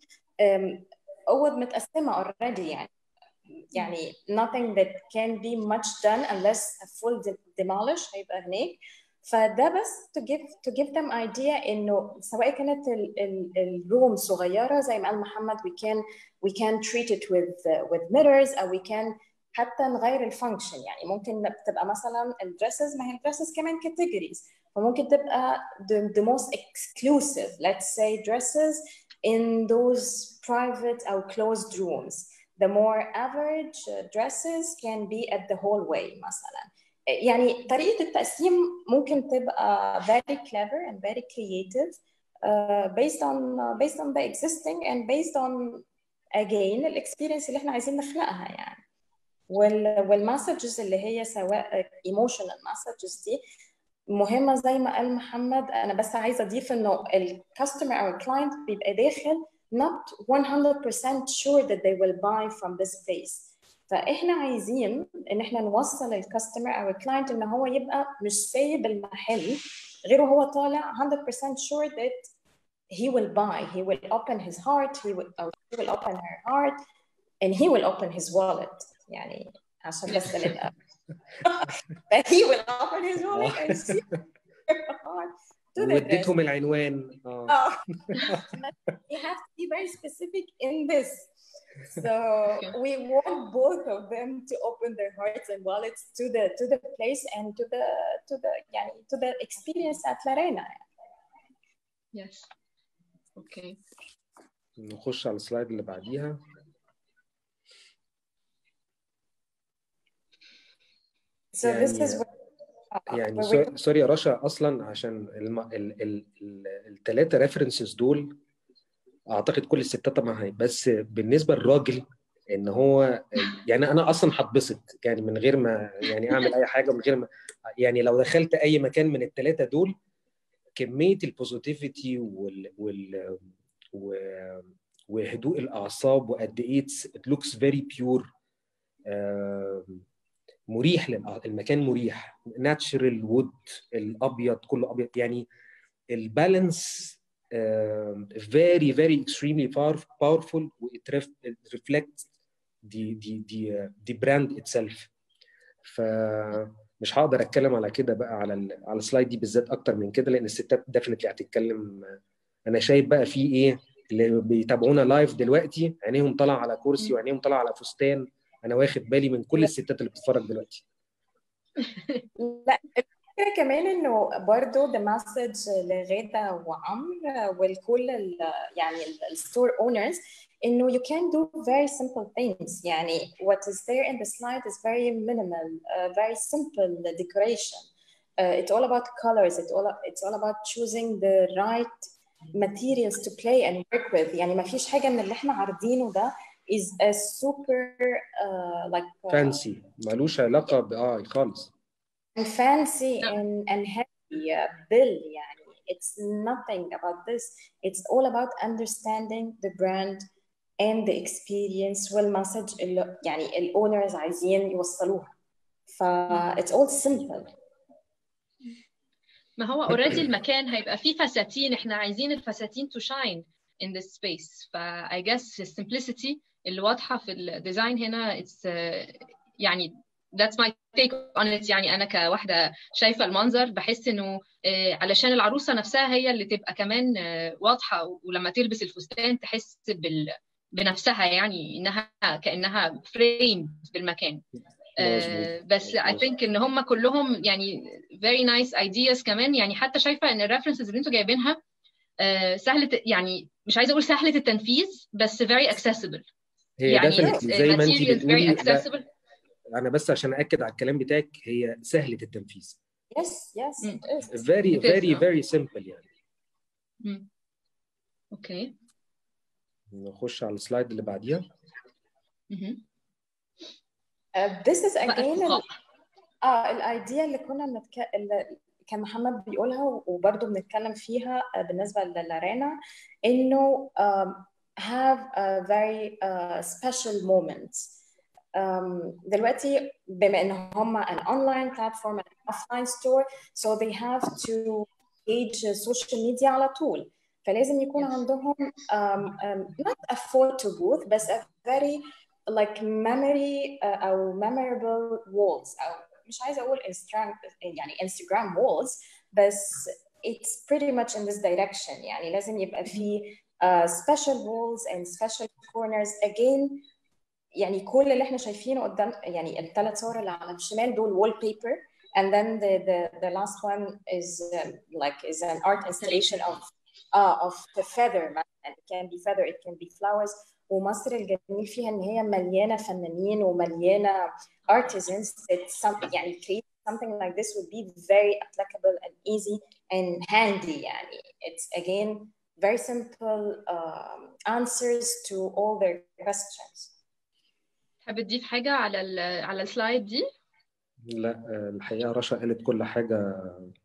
اوض متقسمه اوريدي يعني يعني nothing that can be much done unless a full demolish هيبقى هناك فده بس to give to give them idea انه سواء كانت الروم صغيره زي ما قال محمد we can we can treat it with uh, with mirrors او we can حتى نغير الفانكشن يعني ممكن تبقى مثلا الدريسز ما هي الدريسز كمان كاتيجوريز فممكن تبقى the, the most exclusive let's say dresses in those private or closed rooms the more average dresses can be at the hallway مثلا يعني طريقة التقسيم ممكن تبقى very clever and very creative uh, based on uh, based on the existing and based on again الاكسبيرينس اللي احنا عايزين نخلقها يعني وال والمسجز اللي هي سواء emotional messages دي مهمة زي ما قال محمد أنا بس عايزة أضيف إنه الكاستمر أو الكلاينت بيبقى داخل not 100% sure that they will buy from this place فاحنا عايزين ان احنا نوصل الكاستمر او الكلاينت ان هو يبقى مش سايب المحل غير وهو طالع 100% sure that he will buy he will open his heart he will or she will open her heart and he will open his wallet يعني عشان بس نبقى he will open his wallet and she وديتهم العنوان اه you have to be very specific in this so we want both of them to open their hearts and wallets to the to the place and to the to the يعني to the experience at Larena. Yes. Okay. نخش على السلايد اللي بعديها. So يعني this is يعني سوري يا رشا اصلا عشان الم... ال... ال... الثلاثه ريفرنسز دول اعتقد كل الستات طبعا بس بالنسبه للراجل ان هو يعني انا اصلا هتبسط يعني من غير ما يعني اعمل اي حاجه من غير ما يعني لو دخلت اي مكان من الثلاثه دول كميه البوزيتيفيتي وال وال وهدوء الاعصاب وقد ايه ات لوكس فيري بيور مريح المكان مريح ناتشرال وود الابيض كله ابيض يعني البالانس uh, very very extremely powerful it reflects the the the the brand itself ف مش هقدر اتكلم على كده بقى على ال على السلايد دي بالذات اكتر من كده لان الستات ديفنتلي هتتكلم انا شايف بقى في ايه اللي بيتابعونا لايف دلوقتي عينيهم طالعه على كرسي وعينيهم طالعه على فستان انا واخد بالي من كل الستات اللي بتتفرج دلوقتي لا الفكره كمان انه برضه the message لغاده وعمر والكل يعني الستور اونرز انه you can do very simple things يعني what is there in the slide is very minimal uh, very simple decoration uh, it's all about colors it's all it's all about choosing the right materials to play and work with يعني ما فيش حاجه من اللي احنا عارضينه ده is a super uh, like فانسي ملوش علاقه اه خالص fancy and and heavy uh, bill يعني it's nothing about this it's all about understanding the brand and the experience والمسج اللي يعني الاونرز عايزين يوصلوها ف it's all simple ما هو اوريدي المكان هيبقى فيه فساتين احنا عايزين الفساتين to shine in this space ف I guess السمبlicity اللي واضحه في الديزاين هنا it's uh, يعني that's my take on it يعني انا كواحده شايفه المنظر بحس انه علشان العروسه نفسها هي اللي تبقى كمان واضحه ولما تلبس الفستان تحس بال بنفسها يعني انها كانها فريم بالمكان آه بس I think ان هم كلهم يعني very nice ideas كمان يعني حتى شايفه ان الريفرنسز اللي انتوا جايبينها آه سهله يعني مش عايزه اقول سهله التنفيذ بس very accessible هي يعني زي ما انت بتقولي very accessible انا بس عشان اكد على الكلام بتاعك هي سهله التنفيذ yes yes it is very It is, very no? very simple يعني مم. اوكي نخش على السلايد اللي بعديها مهم. Uh, this is بقى again ارتقاء. اه الايديا اللي كنا بنتك... اللي كان محمد بيقولها وبرضه بنتكلم فيها آه، بالنسبه للارانا انه um, have a very uh, special moments um, دلوقتي بما ان هم an online platform and offline store so they have to engage social media على طول فلازم يكون Yes. عندهم um, um, not a photo booth بس a very like memory uh, او memorable walls او مش عايزه اقول انستغرام يعني انستغرام walls بس it's pretty much in this direction يعني لازم يبقى في uh, special walls and special corners again يعني كل اللي احنا شايفينه قدام يعني الثلاث صور اللي على الشمال دول wallpaper and then the the, the last one is um, like is an art installation of uh, of the feather مثلا it can be feather it can be flowers ومصر الجميل فيها ان هي مليانه فنانين ومليانه artisans that some يعني create something like this would be very applicable and easy and handy يعني it's again very simple um, answers to all their questions تحب تضيف حاجه على ال على السلايد دي لا آه، الحقيقه رشا قالت كل حاجه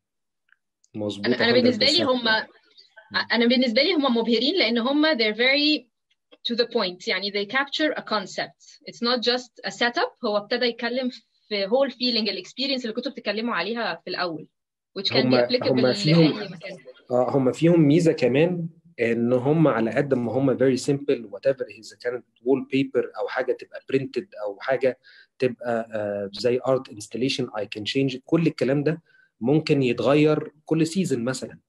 مظبوطه انا انا بالنسبه لي 100%. هم انا بالنسبه لي هم مبهرين لان هم they're very to the point يعني they capture a concept it's not just a setup هو ابتدى يتكلم في whole feeling الاكسبيرينس اللي كنتوا بتتكلموا عليها في الاول which can هم- be applicable هم فيهم- لاي مكان اه هم فيهم ميزه كمان ان هم على قد ما هم فيري سيمبل وات ايفر اذا كانت وول بيبر او حاجه تبقى برينتد او حاجه تبقى آه زي ارت انستليشن اي كان تشينج كل الكلام ده ممكن يتغير كل سيزون مثلا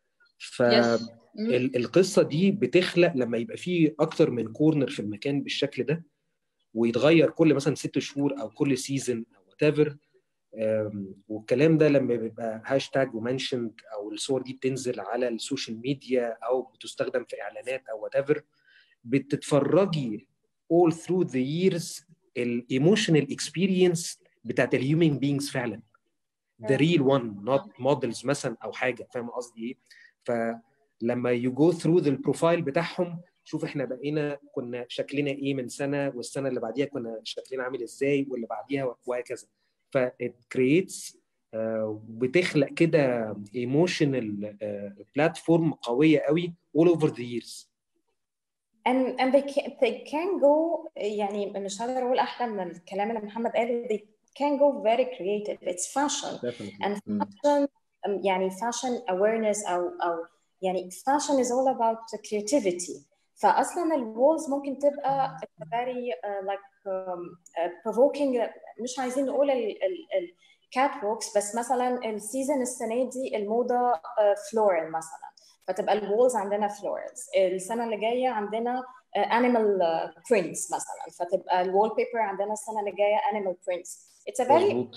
فالقصه yes دي بتخلق لما يبقى فيه اكتر من كورنر في المكان بالشكل ده ويتغير كل مثلا ست شهور او كل سيزون او وات ايفر والكلام ده لما بيبقى هاشتاج ومنشند او الصور دي بتنزل على السوشيال ميديا او بتستخدم في اعلانات او وات ايفر بتتفرجي all through the years الايموشنال اكسبيرينس بتاعت الهيومن بينجز فعلا the real one not models مثلا او حاجه فاهم قصدي ايه فلما you go through the البروفايل بتاعهم شوف احنا بقينا كنا شكلنا ايه من سنه والسنه اللي بعديها كنا شكلنا عامل ازاي واللي بعديها وهكذا ف it creates آه، بتخلق كده ايموشنال بلاتفورم قويه قوي all over the years and and they can they can go يعني مش هقدر اقول احلى من الكلام اللي محمد قاله they can go very creative it's fashion definitely and مم. fashion um, يعني fashion awareness او او يعني fashion is all about creativity فاصلا الوولز ممكن تبقى very uh, like um, uh, provoking مش عايزين نقول ال, ال, ال كات ووكس بس مثلا السيزون السنه دي الموضه فلورال مثلا فتبقى الوولز عندنا فلورالز السنه اللي جايه عندنا انيمال برينتس مثلا فتبقى الوول بيبر عندنا السنه اللي جايه انيمال برينتس اتس فيري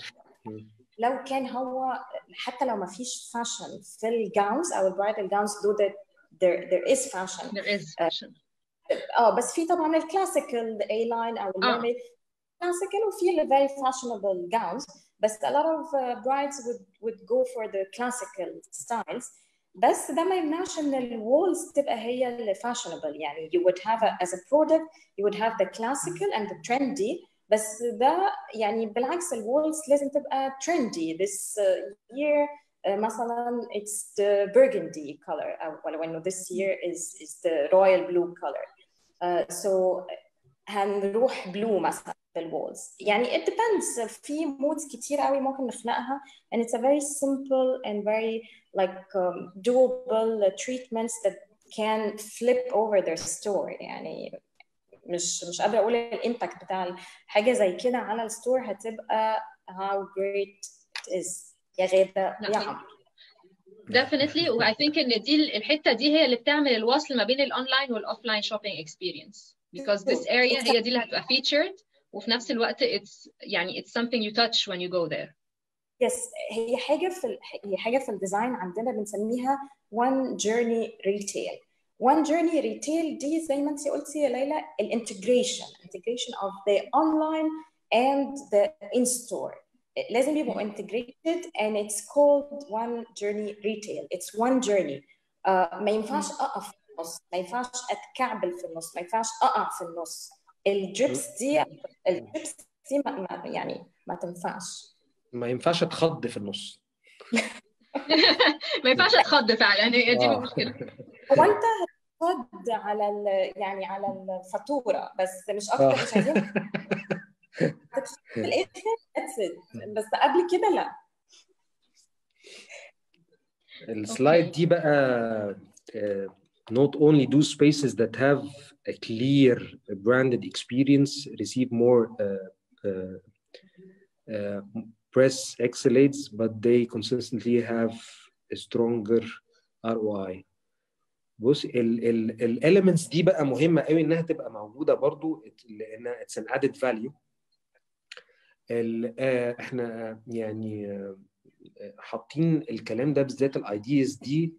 لو كان هو حتى لو ما فيش فاشن في الجاونز او البرايدل جاونز دو that there there is fashion there is fashion اه بس في طبعا الكلاسيكال اي لاين او الميرميد كلاسيكال وفي ال very fashionable gowns بس a lot of uh, brides would would go for the classical styles بس ده ما يمنعش ان الوولز تبقى هي اللي fashionable يعني you would have a, as a product you would have the classical and the trendy بس ده يعني بالعكس الوولز لازم تبقى trendy this uh, year uh, مثلا it's the burgundy color أو ولو انه this year is is the royal blue color uh, so هنروح blue مثلا في الوولز يعني it depends في moods كتير قوي ممكن نخلقها and it's a very simple and very like um, doable treatments that can flip over their story يعني مش مش قادره اقول الامباكت بتاع حاجه زي كده على الستور هتبقى how great it is يا غاده يا عمرو definitely و I think ان دي الحته دي هي اللي بتعمل الوصل ما بين الاونلاين والاوفلاين shopping experience because this area هي دي اللي هتبقى featured وفي نفس الوقت it's يعني it's something you touch when you go there yes هي حاجه في ال... هي حاجه في الديزاين عندنا بنسميها one journey retail one journey retail دي زي ما انت قلتي يا ليلى الانتجريشن integration of the online and the in store لازم يبقوا integrated and it's called one journey retail it's one journey uh, ما ينفعش اقف في النص ما ينفعش اتكعبل في النص ما ينفعش اقع في النص الجبس دي الجبس دي ما ما يعني ما تنفعش ما ينفعش اتخض في النص ما ينفعش اتخض فعلا هي دي المشكله هو انت هتخض على ال... يعني على الفاتوره بس مش اكتر مش عايزين في الاخر بس قبل كده لا السلايد دي بقى uh, not only do spaces that have a clear branded experience receive more uh, uh, uh, press accolades, but they consistently have a stronger ROI. بص الاليمنتس دي بقى مهمه قوي انها تبقى موجوده برضو لانها اتس ان ادد فاليو احنا يعني حاطين الكلام ده بالذات الايديز دي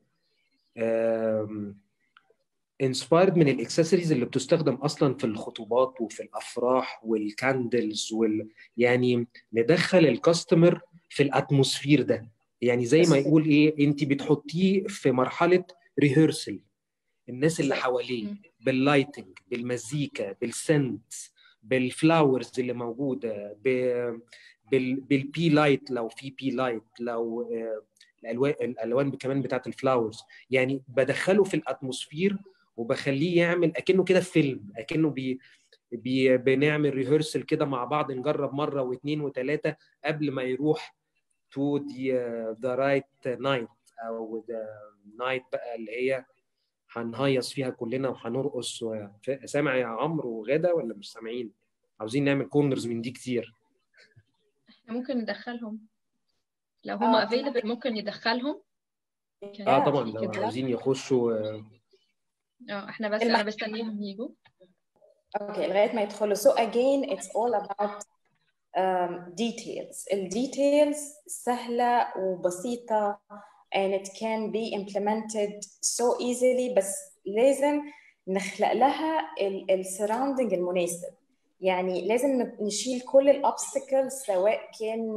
انسبايرد من الاكسسوارز اللي بتستخدم اصلا في الخطوبات وفي الافراح والكاندلز وال يعني ندخل الكاستمر في الاتموسفير ده يعني زي ما يقول ايه انت بتحطيه في مرحله ريهرسل الناس اللي حواليه باللايتنج بالمزيكا بالسنت بالفلاورز اللي موجوده بالبي لايت لو في بي لايت لو الالوان الالوان كمان بتاعت الفلاورز يعني بدخله في الاتموسفير وبخليه يعمل اكنه كده فيلم اكنه بي بي بنعمل ريهرسل كده مع بعض نجرب مره واثنين وثلاثه قبل ما يروح تو ذا رايت نايت او ذا نايت بقى اللي هي هنهيص فيها كلنا وهنرقص و... سامع يا عمرو وغاده ولا مش سامعين؟ عاوزين نعمل كورنرز من دي كتير احنا ممكن ندخلهم لو هم افيلبل ممكن ندخلهم اه طبعا لو عاوزين يخشوا اه احنا بس انا بستنيهم يجوا اوكي لغايه ما يدخلوا so again it's all about um, details الديتيلز سهله وبسيطه and it can be implemented so easily بس لازم نخلق لها السراوندنج المناسب يعني لازم نشيل كل الابستكلز سواء كان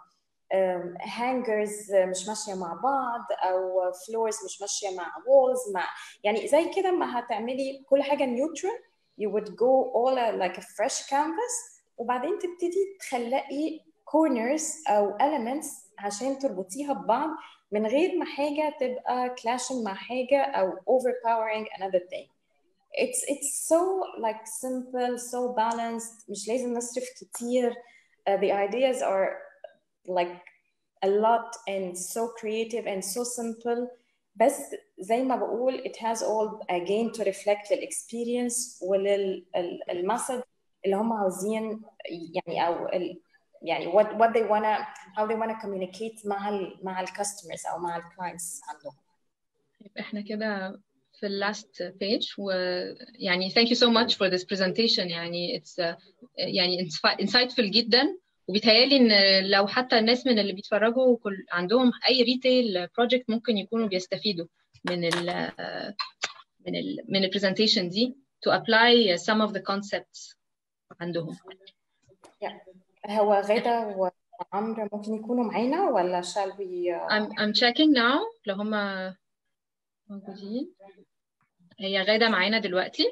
هانجرز مش ماشيه مع بعض او فلورز مش ماشيه مع وولز مع يعني زي كده ما هتعملي كل حاجه نيوترال you would go all a, like a fresh canvas وبعدين تبتدي تخلقي corners او elements عشان تربطيها ببعض من غير ما حاجه تبقى clashing مع حاجه او overpowering another thing it's it's so like simple so balanced مش لازم نصرف كتير uh, the ideas are like a lot and so creative and so simple بس زي ما بقول it has all again to reflect للاكسبيرينس وللمسج اللي هم عاوزين يعني او يعني what what they wanna how they wanna communicate مع ال مع الكاستمرز او مع الكلاينتس عندهم احنا كده في last page ويعني thank you so much for this presentation يعني it's uh, يعني insightful جدا وبيتهيألي ان لو حتى الناس من اللي بيتفرجوا كل عندهم اي ريتيل بروجكت ممكن يكونوا بيستفيدوا من ال من ال من البرزنتيشن دي to apply some of the concepts عندهم. Yeah. هو غادة وعمرو ممكن يكونوا معانا ولا shall we uh... I'm, I'm checking now لو هم موجودين. هي غادة معانا دلوقتي.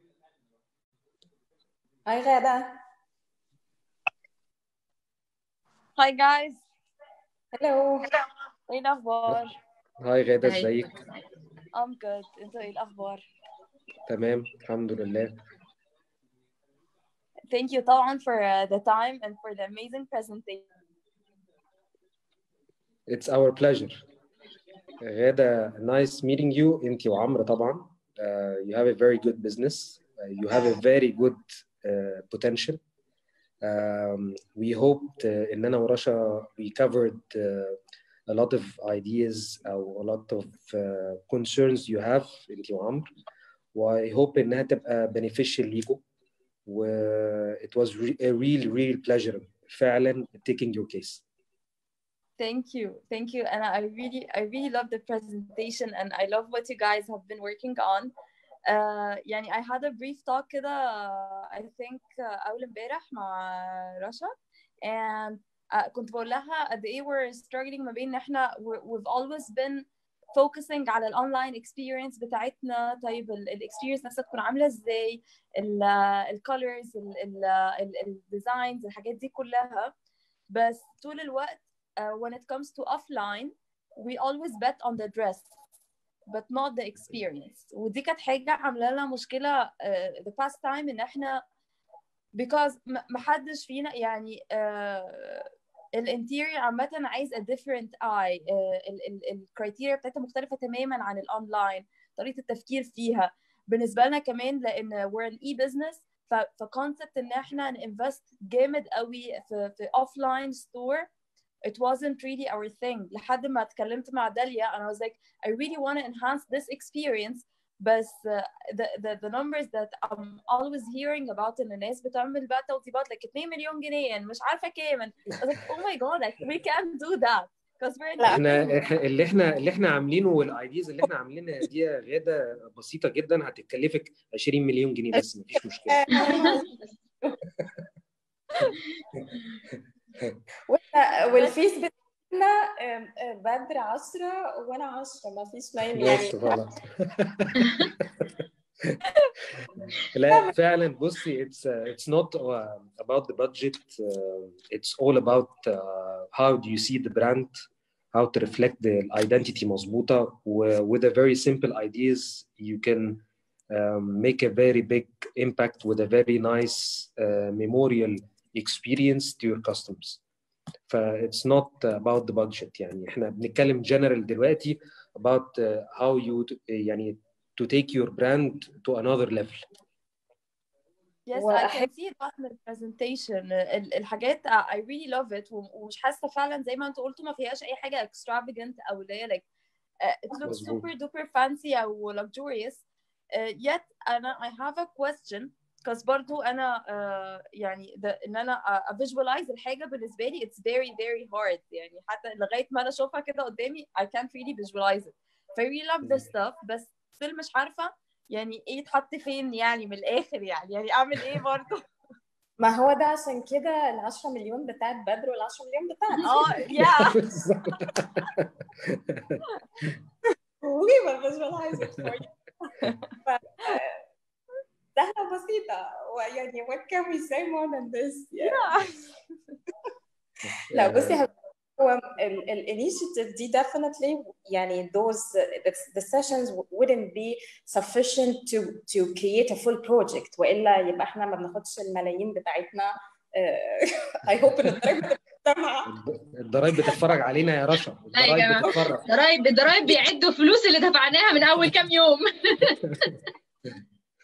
هاي غادة. Hi guys. Hello. ايه الاخبار؟ هاي غادة ازيك؟ I'm good. انتوا ايه الاخبار؟ تمام الحمد لله. Thank you طبعا for uh, the time and for the amazing presentation. It's our pleasure. غادة nice meeting you انت وعمرو طبعا. Uh, you have a very good business. Uh, you have a very good uh, potential. Um, we hoped uh, ان انا ورشا we covered uh, a lot of ideas او a lot of uh, concerns you have انت وعمرو و I hope انها تبقى beneficial ليكم و it was re a real real pleasure فعلا taking your case. Thank you, thank you, and I really, I really love the presentation, and I love what you guys have been working on. Uh, يعني I had a brief talk كده uh, I think uh, أول امبارح مع رشا and uh, كنت بقول لها قد إيه we're struggling ما بين إن إحنا we've always been focusing على الاونلاين experience بتاعتنا طيب الاكسبيرينس نفسها تكون عامله ازاي الكولرز الديزاينز الحاجات دي كلها بس طول الوقت uh, when it comes to offline we always bet on the dress but not the experience ودي كانت حاجة عاملة لنا مشكلة uh, the past time إن إحنا because ما حدش فينا يعني uh, الانتيريور عامة عايز a different eye uh, الكرايتيريا بتاعتها مختلفة تماما عن الاونلاين طريقة التفكير فيها بالنسبة لنا كمان لأن we're an e-business فكونسبت إن إحنا نinvest جامد قوي في في offline store it wasn't really our thing لحد ما اتكلمت مع داليا and I was like I really want to enhance this experience بس uh, the, the, the numbers that I'm always hearing about ان الناس بتعمل بقى توطيبات like 2 مليون جنيه مش عارفه كام I was like oh my god like we can't do that because we're in احنا اللي احنا اللي احنا عاملينه والايديز اللي احنا عاملينها دي يا غاده بسيطه جدا هتتكلفك 20 مليون جنيه بس مفيش مشكله والفيس بتاعنا بدر 10 وانا 10 ما فيش مايل بس خلاص لا فعلا بصي it's uh, it's not uh, about the budget uh, it's all about uh, how do you see the brand how to reflect the identity مظبوطة with a very simple ideas you can um, make a very big impact with a very nice uh, memorial experience to your customers ف it's not about the budget يعني احنا بنتكلم general دلوقتي about uh, how you يعني to take your brand to another level Yes, I can see that in the presentation الحاجات I really love it ومش حاسه فعلا زي ما انتوا قلتوا ما فيهاش اي حاجه extravagant او اللي هي like uh, it looks super duper fancy او luxurious uh, yet انا I have a question because برضو انا uh, يعني the, ان انا uh, visualize الحاجه بالنسبه لي it's very very hard يعني حتى لغايه ما انا اشوفها كده قدامي I can't really visualize it ف I really love this stuff بس still مش عارفه يعني ايه يتحط فين يعني من الاخر يعني يعني اعمل ايه برضو ما هو ده عشان كده ال 10 مليون بتاعت بدر وال 10 مليون بتاعتي اه يا we will visualize it for you سهلة بسيطة ويعني what can we say more than this yeah. لا بصي هو الانيشيتيف دي definitely يعني those the, the sessions wouldn't be sufficient to to create a full project والا يبقى احنا ما بناخدش الملايين بتاعتنا I hope ان الضرايب الضرايب بتتفرج علينا يا رشا الضرايب بتتفرج الضرايب الضرايب بيعدوا الفلوس اللي دفعناها من اول كام يوم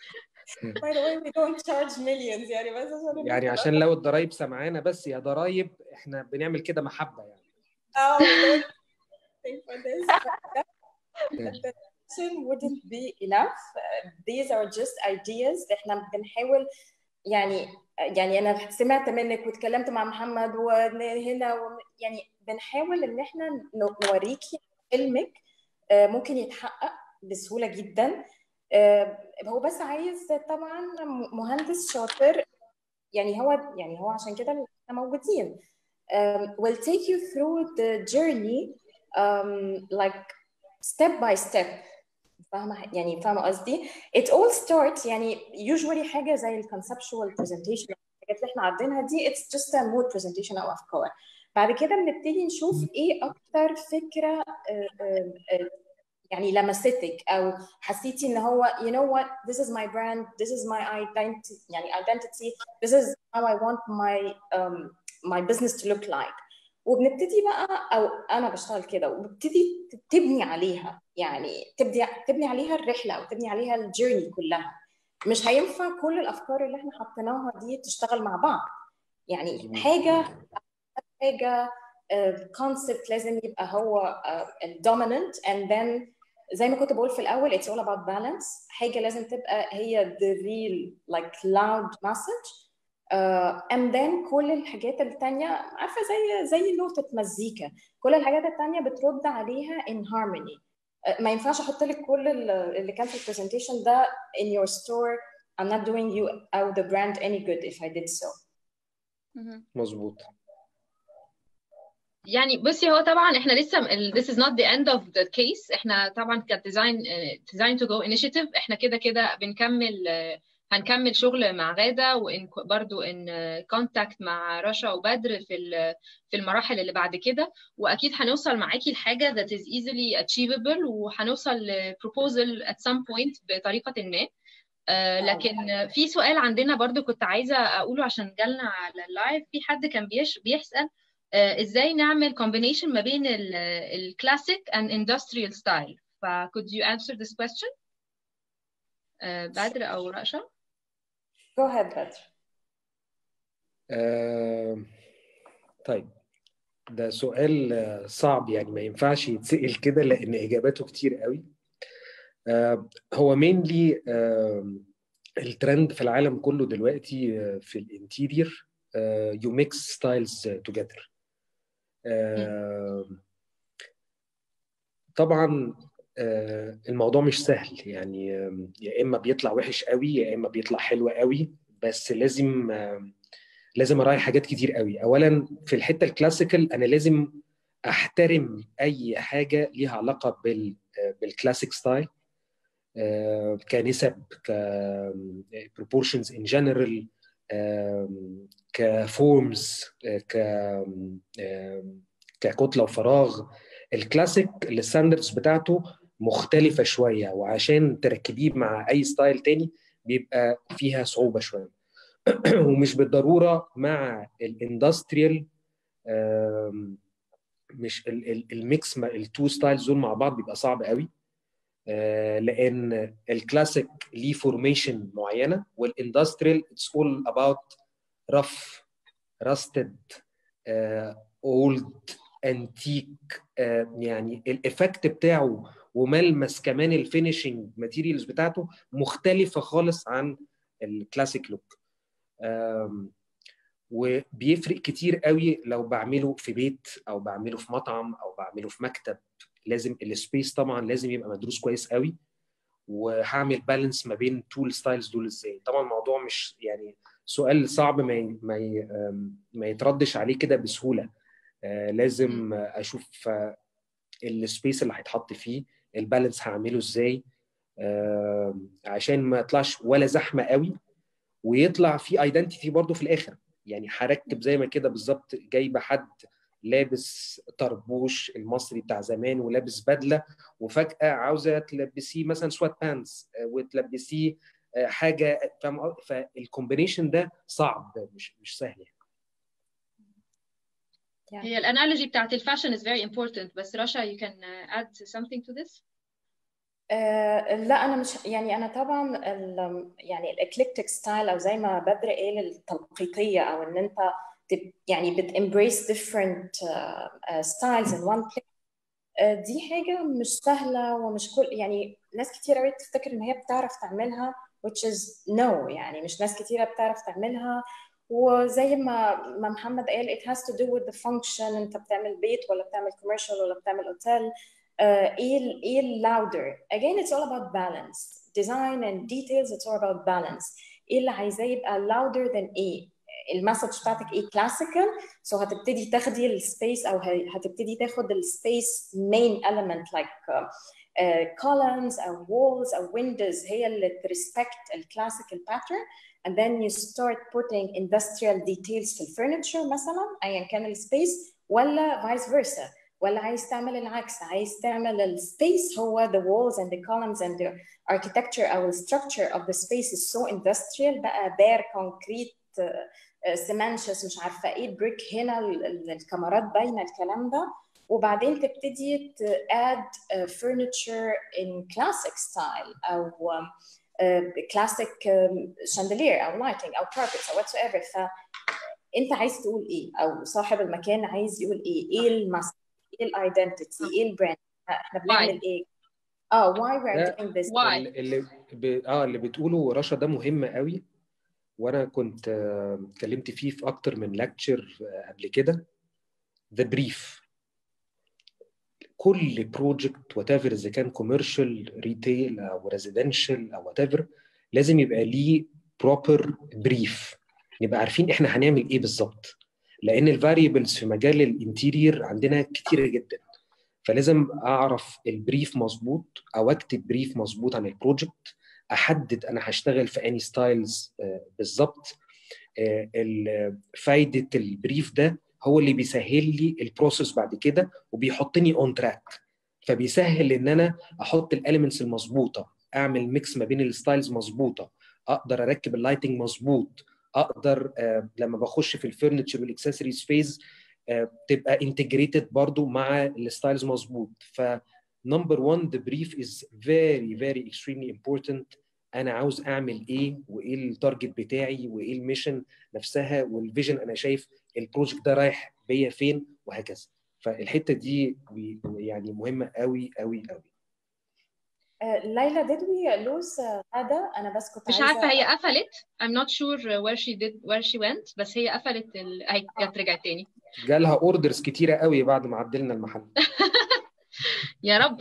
By the way, we don't charge millions يعني بس عشان يعني عشان لو الضرايب سمعانا بس يا ضرايب احنا بنعمل كده محبه يعني Oh, we don't pay for this. The discussion wouldn't be enough. Uh, These are just ideas احنا بنحاول يعني يعني انا سمعت منك واتكلمت مع محمد وهنا و- يعني بنحاول ان احنا ن- نوريكي حلمك آه، ممكن يتحقق بسهوله جدا آه، هو بس عايز طبعا مهندس شاطر يعني هو يعني هو عشان كده احنا موجودين um, will take you through the journey um, like step by step فاهمة يعني فاهمة قصدي it all starts يعني usually حاجة زي ال conceptual presentation الحاجات اللي احنا عارضينها دي it's just a mood presentation أو أفكار بعد كده بنبتدي نشوف ايه أكتر فكرة آه، آه، آه، يعني لمستك أو حسيتي إن هو you know what this is my brand this is my identity يعني identity this is how I want my um, my business to look like وبنبتدي بقى او انا بشتغل كده وببتدي تبني عليها يعني تبدي تبني عليها الرحله او تبني عليها الجيرني كلها مش هينفع كل الافكار اللي احنا حطيناها دي تشتغل مع بعض يعني حاجه حاجه كونسبت لازم يبقى هو الدوميننت and then زي ما كنت بقول في الاول it's all about balance حاجه لازم تبقى هي the real like loud message uh, and then كل الحاجات التانية عارفة زي زي نوتة مزيكا كل الحاجات التانية بترد عليها in harmony uh, ما ينفعش احط لك كل ال- اللي كان في البرزنتيشن ده in your store I'm not doing you or the brand any good if I did so مهم. مظبوط يعني بصي هو طبعا احنا لسه ال- this is not the end of the case احنا طبعا كديزاين design to go initiative احنا كده كده بنكمل آه، هنكمل شغل مع غادة وإن برضو إن كونتاكت مع رشا وبدر في ال- في المراحل اللي بعد كده وأكيد هنوصل معاكي لحاجة that is easily achievable وهنوصل ل proposal at some point بطريقة ما آه، لكن في سؤال عندنا برضو كنت عايزة أقوله عشان جالنا على اللايف في حد كان بيش بيسأل آه، ازاي نعمل combination ما بين الكلاسيك and industrial style ف could you answer this question آه، بدر أو رشا go ahead بدر آه، طيب ده سؤال آه، صعب يعني ما ينفعش يتسأل كده لأن إجاباته كتير قوي آه، هو مينلي الترند في العالم كله دلوقتي آه، في الانتيرير يو ميكس ستايلز توجذر طبعا آه، الموضوع مش سهل يعني آم، يا اما بيطلع وحش قوي يا اما بيطلع حلو قوي بس لازم آم، لازم اراعي حاجات كتير قوي اولا في الحته الكلاسيكال انا لازم احترم اي حاجه ليها علاقه بال بالكلاسيك ستايل آه، كنسب ك proportions in general آم، كفورمز آه، ك آم، ككتله وفراغ الكلاسيك الستاندردز بتاعته مختلفه شويه وعشان تركبيه مع اي ستايل تاني بيبقى فيها صعوبه شويه ومش بالضروره مع الاندستريال مش ال- ال- الميكس التو ستايلز دول مع بعض بيبقى صعب قوي آه، لان الكلاسيك ليه فورميشن معينه والاندستريال اتس اول اباوت رف راستد اولد انتيك يعني الايفكت بتاعه وملمس كمان الفينيشنج ماتيريالز بتاعته مختلفه خالص عن الكلاسيك لوك وبيفرق كتير قوي لو بعمله في بيت او بعمله في مطعم او بعمله في مكتب لازم السبيس طبعا لازم يبقى مدروس كويس قوي وهعمل بالانس ما بين تو الستايلز دول ازاي طبعا الموضوع مش يعني سؤال صعب ما ي- ما ي- ما يتردش عليه كده بسهوله آه، لازم اشوف آه، السبيس اللي هيتحط فيه البالانس هعمله ازاي آه، عشان ما يطلعش ولا زحمه قوي ويطلع في ايدنتيتي برضو في الاخر يعني هركب زي ما كده بالظبط جايبه حد لابس طربوش المصري بتاع زمان ولابس بدله وفجاه عاوزه تلبسيه مثلا سوات بانس وتلبسيه آه، حاجه فاهم قصدي؟ فالكومبينيشن ده صعب مش مش سهل يعني. هي الانالوجي بتاعت الفاشن is very important بس رشا you can uh, add something to this آه لا انا مش يعني انا طبعا ال يعني الاكليكتيك ستايل او زي ما بدر قال التلقيقيه او ان انت يعني بت embrace different uh, uh, styles in one place uh, دي حاجه مش سهله ومش كل يعني ناس كتير قوي تفتكر ان هي بتعرف تعملها which is no يعني مش ناس كتيره بتعرف تعملها وزي ما ما محمد قال it has to do with the function انت بتعمل بيت ولا بتعمل commercial ولا بتعمل اوتيل ايه ايه louder again it's all about balance design and details it's all about balance ايه اللي عايزاه يبقى louder than ايه المسج بتاعتك ايه كلاسيكال سو so هتبتدي تاخدي السبيس او هتبتدي تاخد السبيس main element like uh, uh, columns او walls او windows هي اللي تريسبكت الكلاسيكال pattern and then you start putting industrial details في الفurniture مثلا ايا كان السبيس ولا vice versa ولا عايز تعمل العكس عايز تعمل السبيس هو the walls and the columns and the architecture او the structure of the space is so industrial بقى bare concrete سمانشس مش عارفه ايه بريك هنا الكاميرات باينه الكلام ده وبعدين تبتدي تاد furniture in classic style او كلاسيك شاندلير او لايتنج او كاربتس او whatsoever فانت عايز تقول ايه او صاحب المكان عايز يقول ايه ايه المسج ايه الايدنتيتي ايه البراند احنا بنعمل ايه اه why we are doing this why اللي ب... اه اللي بتقوله رشا ده مهم قوي وانا كنت اتكلمت فيه في اكتر من لكتشر قبل كده ذا بريف كل بروجكت وات ايفر اذا كان كوميرشال ريتيل او ريزيدنشال او وات ايفر لازم يبقى ليه بروبر بريف نبقى عارفين احنا هنعمل ايه بالظبط لان الفاريبلز في مجال الانتيرير عندنا كتيره جدا فلازم اعرف البريف مظبوط او اكتب بريف مظبوط عن البروجكت احدد انا هشتغل في اني ستايلز بالظبط فايده البريف ده هو اللي بيسهل لي البروسيس بعد كده وبيحطني اون تراك فبيسهل ان انا احط الاليمنتس المظبوطه اعمل ميكس ما بين الستايلز مظبوطه اقدر اركب اللايتنج مظبوط اقدر لما بخش في الفurniture والاكسسوارز فيز تبقى انتجريتد برضو مع الستايلز مظبوط ف number one the brief is very very extremely important انا عاوز اعمل ايه وايه التارجت بتاعي وايه الميشن نفسها والفيجن انا شايف البروجكت ده رايح بيا فين وهكذا فالحته دي يعني مهمه قوي قوي قوي ليلى did we lose هذا انا بس كنت مش عارفه هي قفلت I'm not sure where she did where she went بس هي قفلت ال... اهي جت رجعت تاني جالها اوردرز كتيره قوي بعد ما عدلنا المحل يا رب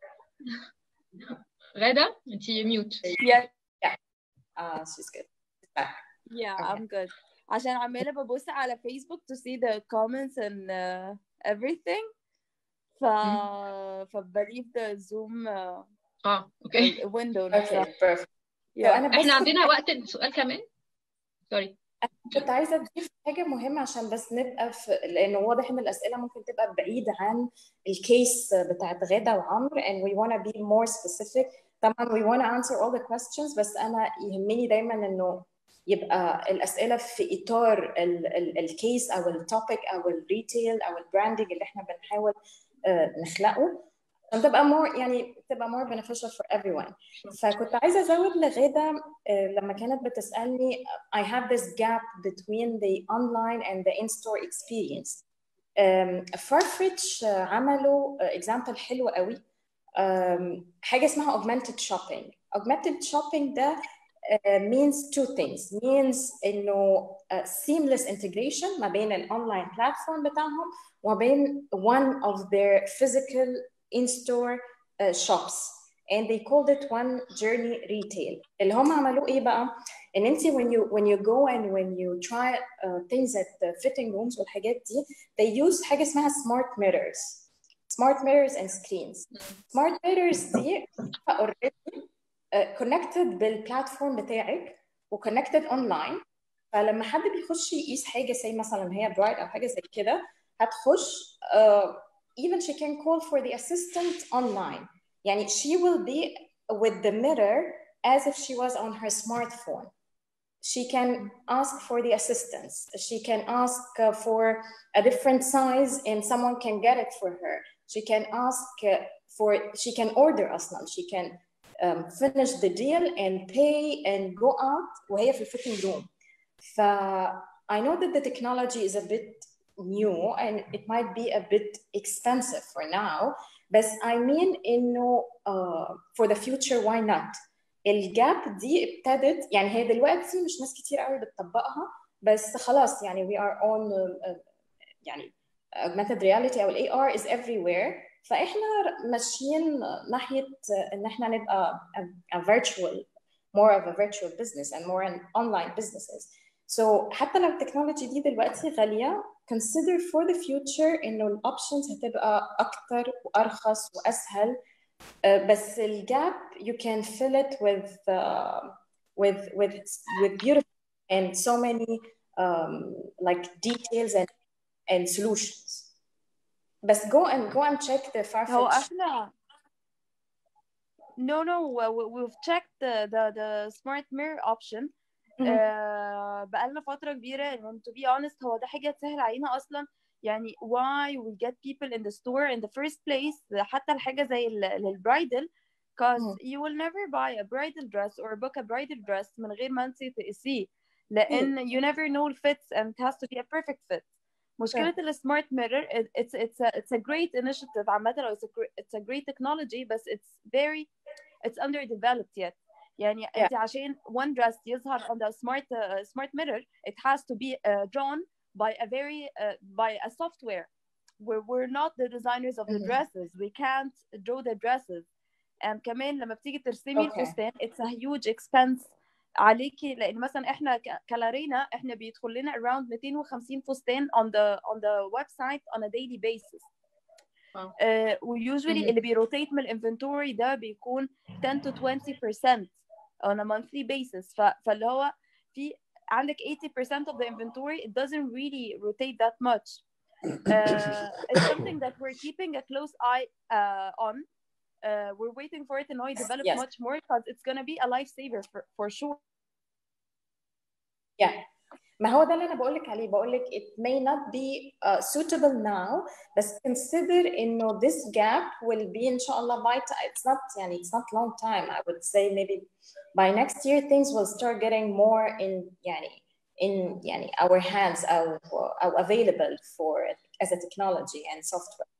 غادة انت ميوت Yeah, uh, she's good yeah, Okay. I'm good. عشان عمالة ببص على فيسبوك to see the comments and uh, everything. ف فبليف the Zoom uh, اه اوكي window okay نفسها. perfect Yeah. انا بس احنا عندنا وقت السؤال كمان سوري كنت عايزه اضيف حاجه مهمه عشان بس نبقى في لانه واضح ان الاسئله ممكن تبقى بعيده عن الكيس بتاعت غاده وعمرو and we want to be more specific طبعا we want to answer all the questions بس انا يهمني دايما انه يبقى الاسئله في اطار الكيس او التوبيك او الريتيل او البراندنج اللي احنا بنحاول آه، نخلقه عشان تبقى more يعني تبقى more beneficial for everyone فكنت عايزه ازود لغاده آه، لما كانت بتسالني I have this gap between the online and the in-store experience um, Farfetch آه، عملوا آه، example حلو قوي um, حاجه اسمها augmented shopping augmented shopping ده uh, means two things means انه uh, seamless integration ما بين الاونلاين بلاتفورم بتاعهم وبين one of their physical in-store uh, shops and they called it one journey retail اللي هم عملوه ايه بقى ان انت when you when you go and when you try uh, things at the fitting rooms والحاجات دي they use حاجه اسمها smart mirrors smart mirrors and screens smart mirrors دي already كونكتد بالبلاتفورم بتاعك وكونكتد اونلاين فلما حد بيخش يقيس حاجه زي مثلا هي برايت او حاجه زي كده هتخش uh, even she can call for the assistant online يعني she will be with the mirror as if she was on her smartphone she can ask for the assistance she can ask uh, for a different size and someone can get it for her she can ask uh, for she can order اصلا she can um, finish the deal and pay and go out وهي في الفitting room ف I know that the technology is a bit new and it might be a bit expensive for now بس I mean انه uh, for the future why not الجاب دي ابتدت يعني هي دلوقتي مش ناس كتير قوي بتطبقها بس خلاص يعني we are on uh, يعني augmented reality او الاي ار is everywhere فاحنا ماشيين ناحيه ان احنا نبقى a, a virtual more of a virtual business and more in online businesses so حتى لو التكنولوجي دي دلوقتي غاليه consider for the future انه الاوبشنز هتبقى اكتر وارخص واسهل uh, بس الجاب you can fill it with uh, with with with beautiful and so many um, like details and and solutions بس go and go and check the Farfetch هو احنا no no we've checked the the the smart mirror option آه بقالنا فترة كبيرة and to be honest هو ده حاجة تسهل علينا أصلا يعني why we get people in the store in the first place حتى الحاجة زي البرايدل because you will never buy a bridal dress or book a bridal dress من غير ما انت تقيسيه لأن you never know the fits and it has to be a perfect fit مشكلة السمارت ميرور it's it's a it's a great initiative عامة or it's a it's a great technology بس it's very it's underdeveloped yet يعني yeah. انت عشان one dress يظهر on the smart uh, smart mirror it has to be uh, drawn by a very uh, by a software where we're not the designers of the dresses we can't draw the dresses and كمان لما بتيجي ترسمي okay. الفستان it's a huge expense عليكي لان مثلا احنا كلارينا احنا بيدخل لنا around 250 فستان on the on the website on a daily basis wow. uh, ويوجوالي اللي بيروتيت من الانفنتوري ده بيكون 10 to 20% on a monthly basis ف, فاللي هو في عندك 80% of the inventory it doesn't really rotate that much uh, it's something that we're keeping a close eye uh, on uh, we're waiting for it to know develop yes. much more because it's going to be a lifesaver for, for sure yeah ما هو ده اللي انا بقول لك عليه بقول لك it may not be uh, suitable now بس consider انه this gap will be ان شاء الله by it's not يعني it's not long time I would say maybe by next year things will start getting more in يعني in يعني our hands أو, أو available for it as a technology and software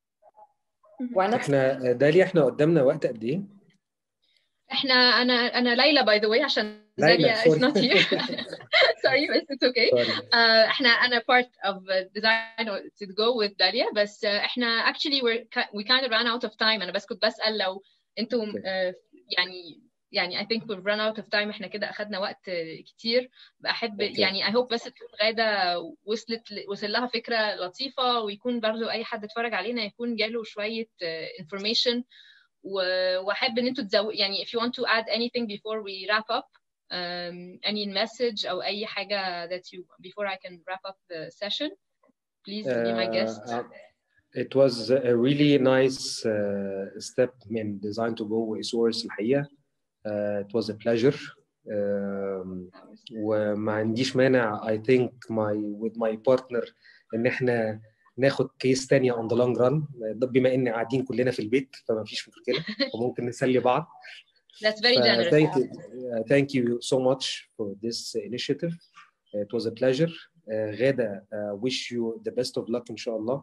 احنا داليا احنا قدامنا وقت قد ايه؟ احنا انا انا ليلى باي ذا واي عشان داليا is not here sorry بس it's okay uh, احنا انا part of design to go with داليا بس uh, احنا actually we're we kind of ran out of time انا بس كنت بسأل لو انتم uh, يعني يعني I think we've run out of time احنا كده اخدنا وقت كتير بحب okay. يعني I hope بس تكون غادة وصلت وصل لها فكرة لطيفة ويكون برضو اي حد اتفرج علينا يكون جاله شوية information واحب ان انتوا تزود يعني if you want to add anything before we wrap up um, any message او اي حاجة that you before I can wrap up the session please uh, be my guest uh, it was a really nice uh, step من design to go source الحقيقة Uh, it was a pleasure um, وما عنديش مانع I think my with my partner ان احنا ناخد كيس تانية on the long run بما ان قاعدين كلنا في البيت فما فيش مشكلة وممكن نسلي بعض That's very generous. Thank you, uh, thank you so much for this initiative. It was a pleasure. Uh, غادة uh, wish you the best of luck إن شاء الله.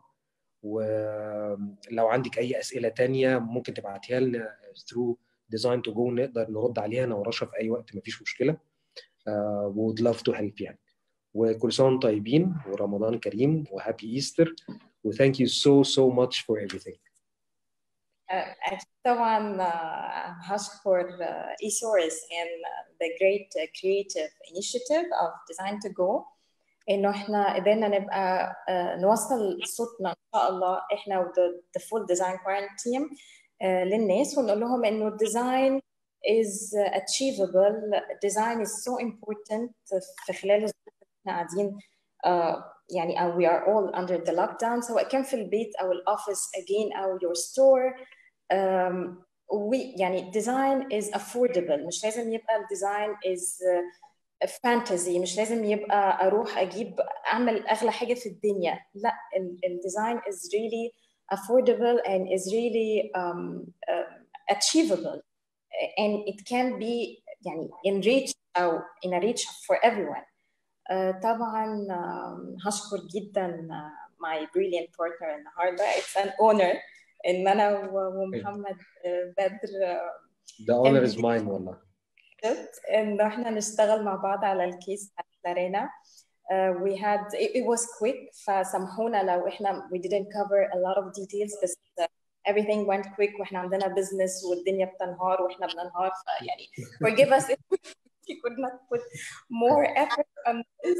ولو عندك أي أسئلة تانية ممكن تبعتيها لنا through design to go نقدر نرد عليها انا ورشا في اي وقت مفيش مشكله uh, would love to help يعني وكل سنه وانتم طيبين ورمضان كريم وهابي ايستر و thank you so so much for everything uh, طبعا uh, هشكر uh, eSource and uh, the great uh, creative initiative of Design to Go انه احنا قدرنا نبقى uh, نوصل صوتنا ان شاء الله احنا و the, the full design quarantine team للناس ونقول لهم انه الديزاين is achievable design is so important في خلال الظروف اللي احنا قاعدين uh, يعني uh, we are all under the lockdown سواء كان في البيت او الاوفيس again او your store um, we يعني design is affordable مش لازم يبقى الديزاين is uh, fantasy مش لازم يبقى اروح اجيب اعمل اغلى حاجه في الدنيا لا الديزاين is really affordable and is really um, uh, achievable and it can be يعني in reach أو in a reach for everyone uh, طبعا um, هشكر جدا uh, my brilliant partner النهارده it's an honor ان انا ومحمد بدر The honor is mine والله ان احنا نشتغل مع بعض على الكيس بتاعت لارينا Uh, we had it, it was quick فسامحونا لو احنا we didn't cover a lot of details بس uh, everything went quick واحنا عندنا business والدنيا بتنهار واحنا بننهار فيعني forgive us if we could not put more effort on this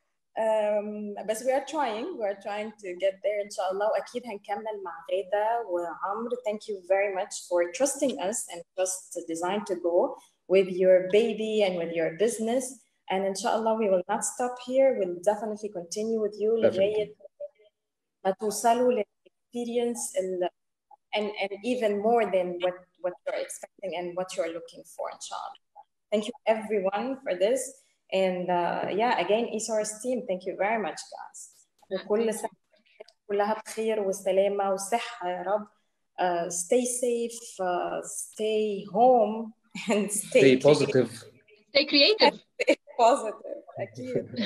um, بس we are trying we are trying to get there ان شاء الله واكيد هنكمل مع غاده وعمرو thank you very much for trusting us and trust design to go with your baby and with your business and inshallah we will not stop here we'll definitely continue with you لغايه ما توصلوا للاكسبيرينس and and even more than what what you're expecting and what you're looking for inshallah thank you everyone for this and uh, yeah again ESOR's team thank you very much guys وكل سنه كلها بخير وسلامه وصحه يا رب uh, stay safe uh, stay home and stay, Stay positive. stay creative positive اكيد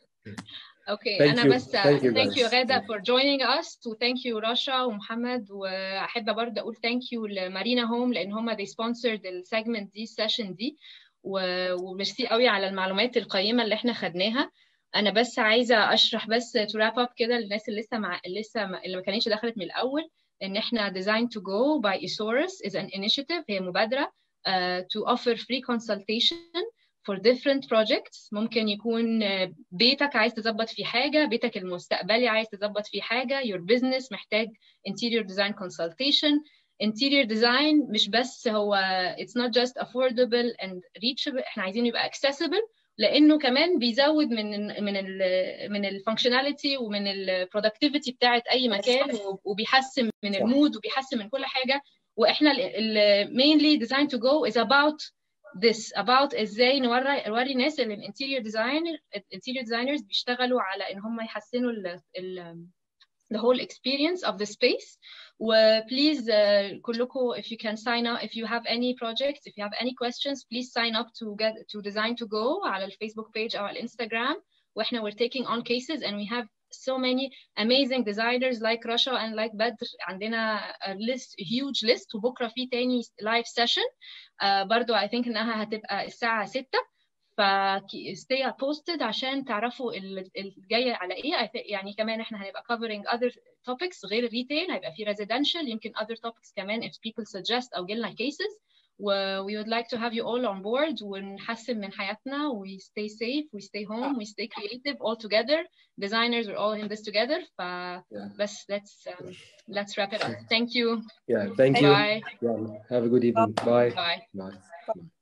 اوكي Thank انا you. بس Thank you, thank you guys. غاده for joining us و thank you رشا ومحمد واحب برضه اقول thank you لمارينا هوم لان هم they sponsored السيجمنت دي السيشن دي و- وميرسي قوي على المعلومات القيمه اللي احنا خدناها انا بس عايزه اشرح بس to wrap up كده للناس اللي لسه مع لسه ما... اللي ما كانتش دخلت من الاول ان احنا Design to Go by Esaurus is an initiative هي مبادره uh, to offer free consultation for different projects ممكن يكون آه، بيتك عايز تظبط فيه حاجة بيتك المستقبلي عايز تظبط فيه حاجة your business محتاج interior design consultation interior design مش بس هو it's not just affordable and reachable احنا عايزين يبقى accessible لانه كمان بيزود من ال من ال من الفانكشناليتي ومن البرودكتيفيتي بتاعت اي مكان وبيحسن من صح. المود وبيحسن من كل حاجه واحنا ال- ال- mainly design to go is about this about ازاي نوري نوري الناس ان الانتيريور ديزاينر الانتيريور ديزاينرز بيشتغلوا على ان هم يحسنوا ال ال the whole experience of the space وبليز uh, كلكم if you can sign up if you have any projects if you have any questions please sign up to get to design to go على الفيسبوك page او على الانستغرام واحنا we're taking on cases and we have so many amazing designers like Rasha and like Badr عندنا a list a huge list وبكره في تاني live session uh, برضو I think انها هتبقى الساعة 6 ف stay posted عشان تعرفوا ال- الجاية على ايه I think- يعني كمان احنا هنبقى covering other topics غير الريتيل هيبقى في residential يمكن other topics كمان if people suggest او جيلنا cases و we would like to have you all on board ونحسن من حياتنا we stay safe we stay home we stay creative all together designers we're all in this together ف Yeah. بس let's um, let's wrap it up thank you Yeah, thank you. bye Yeah, have a good evening. Bye. bye Bye.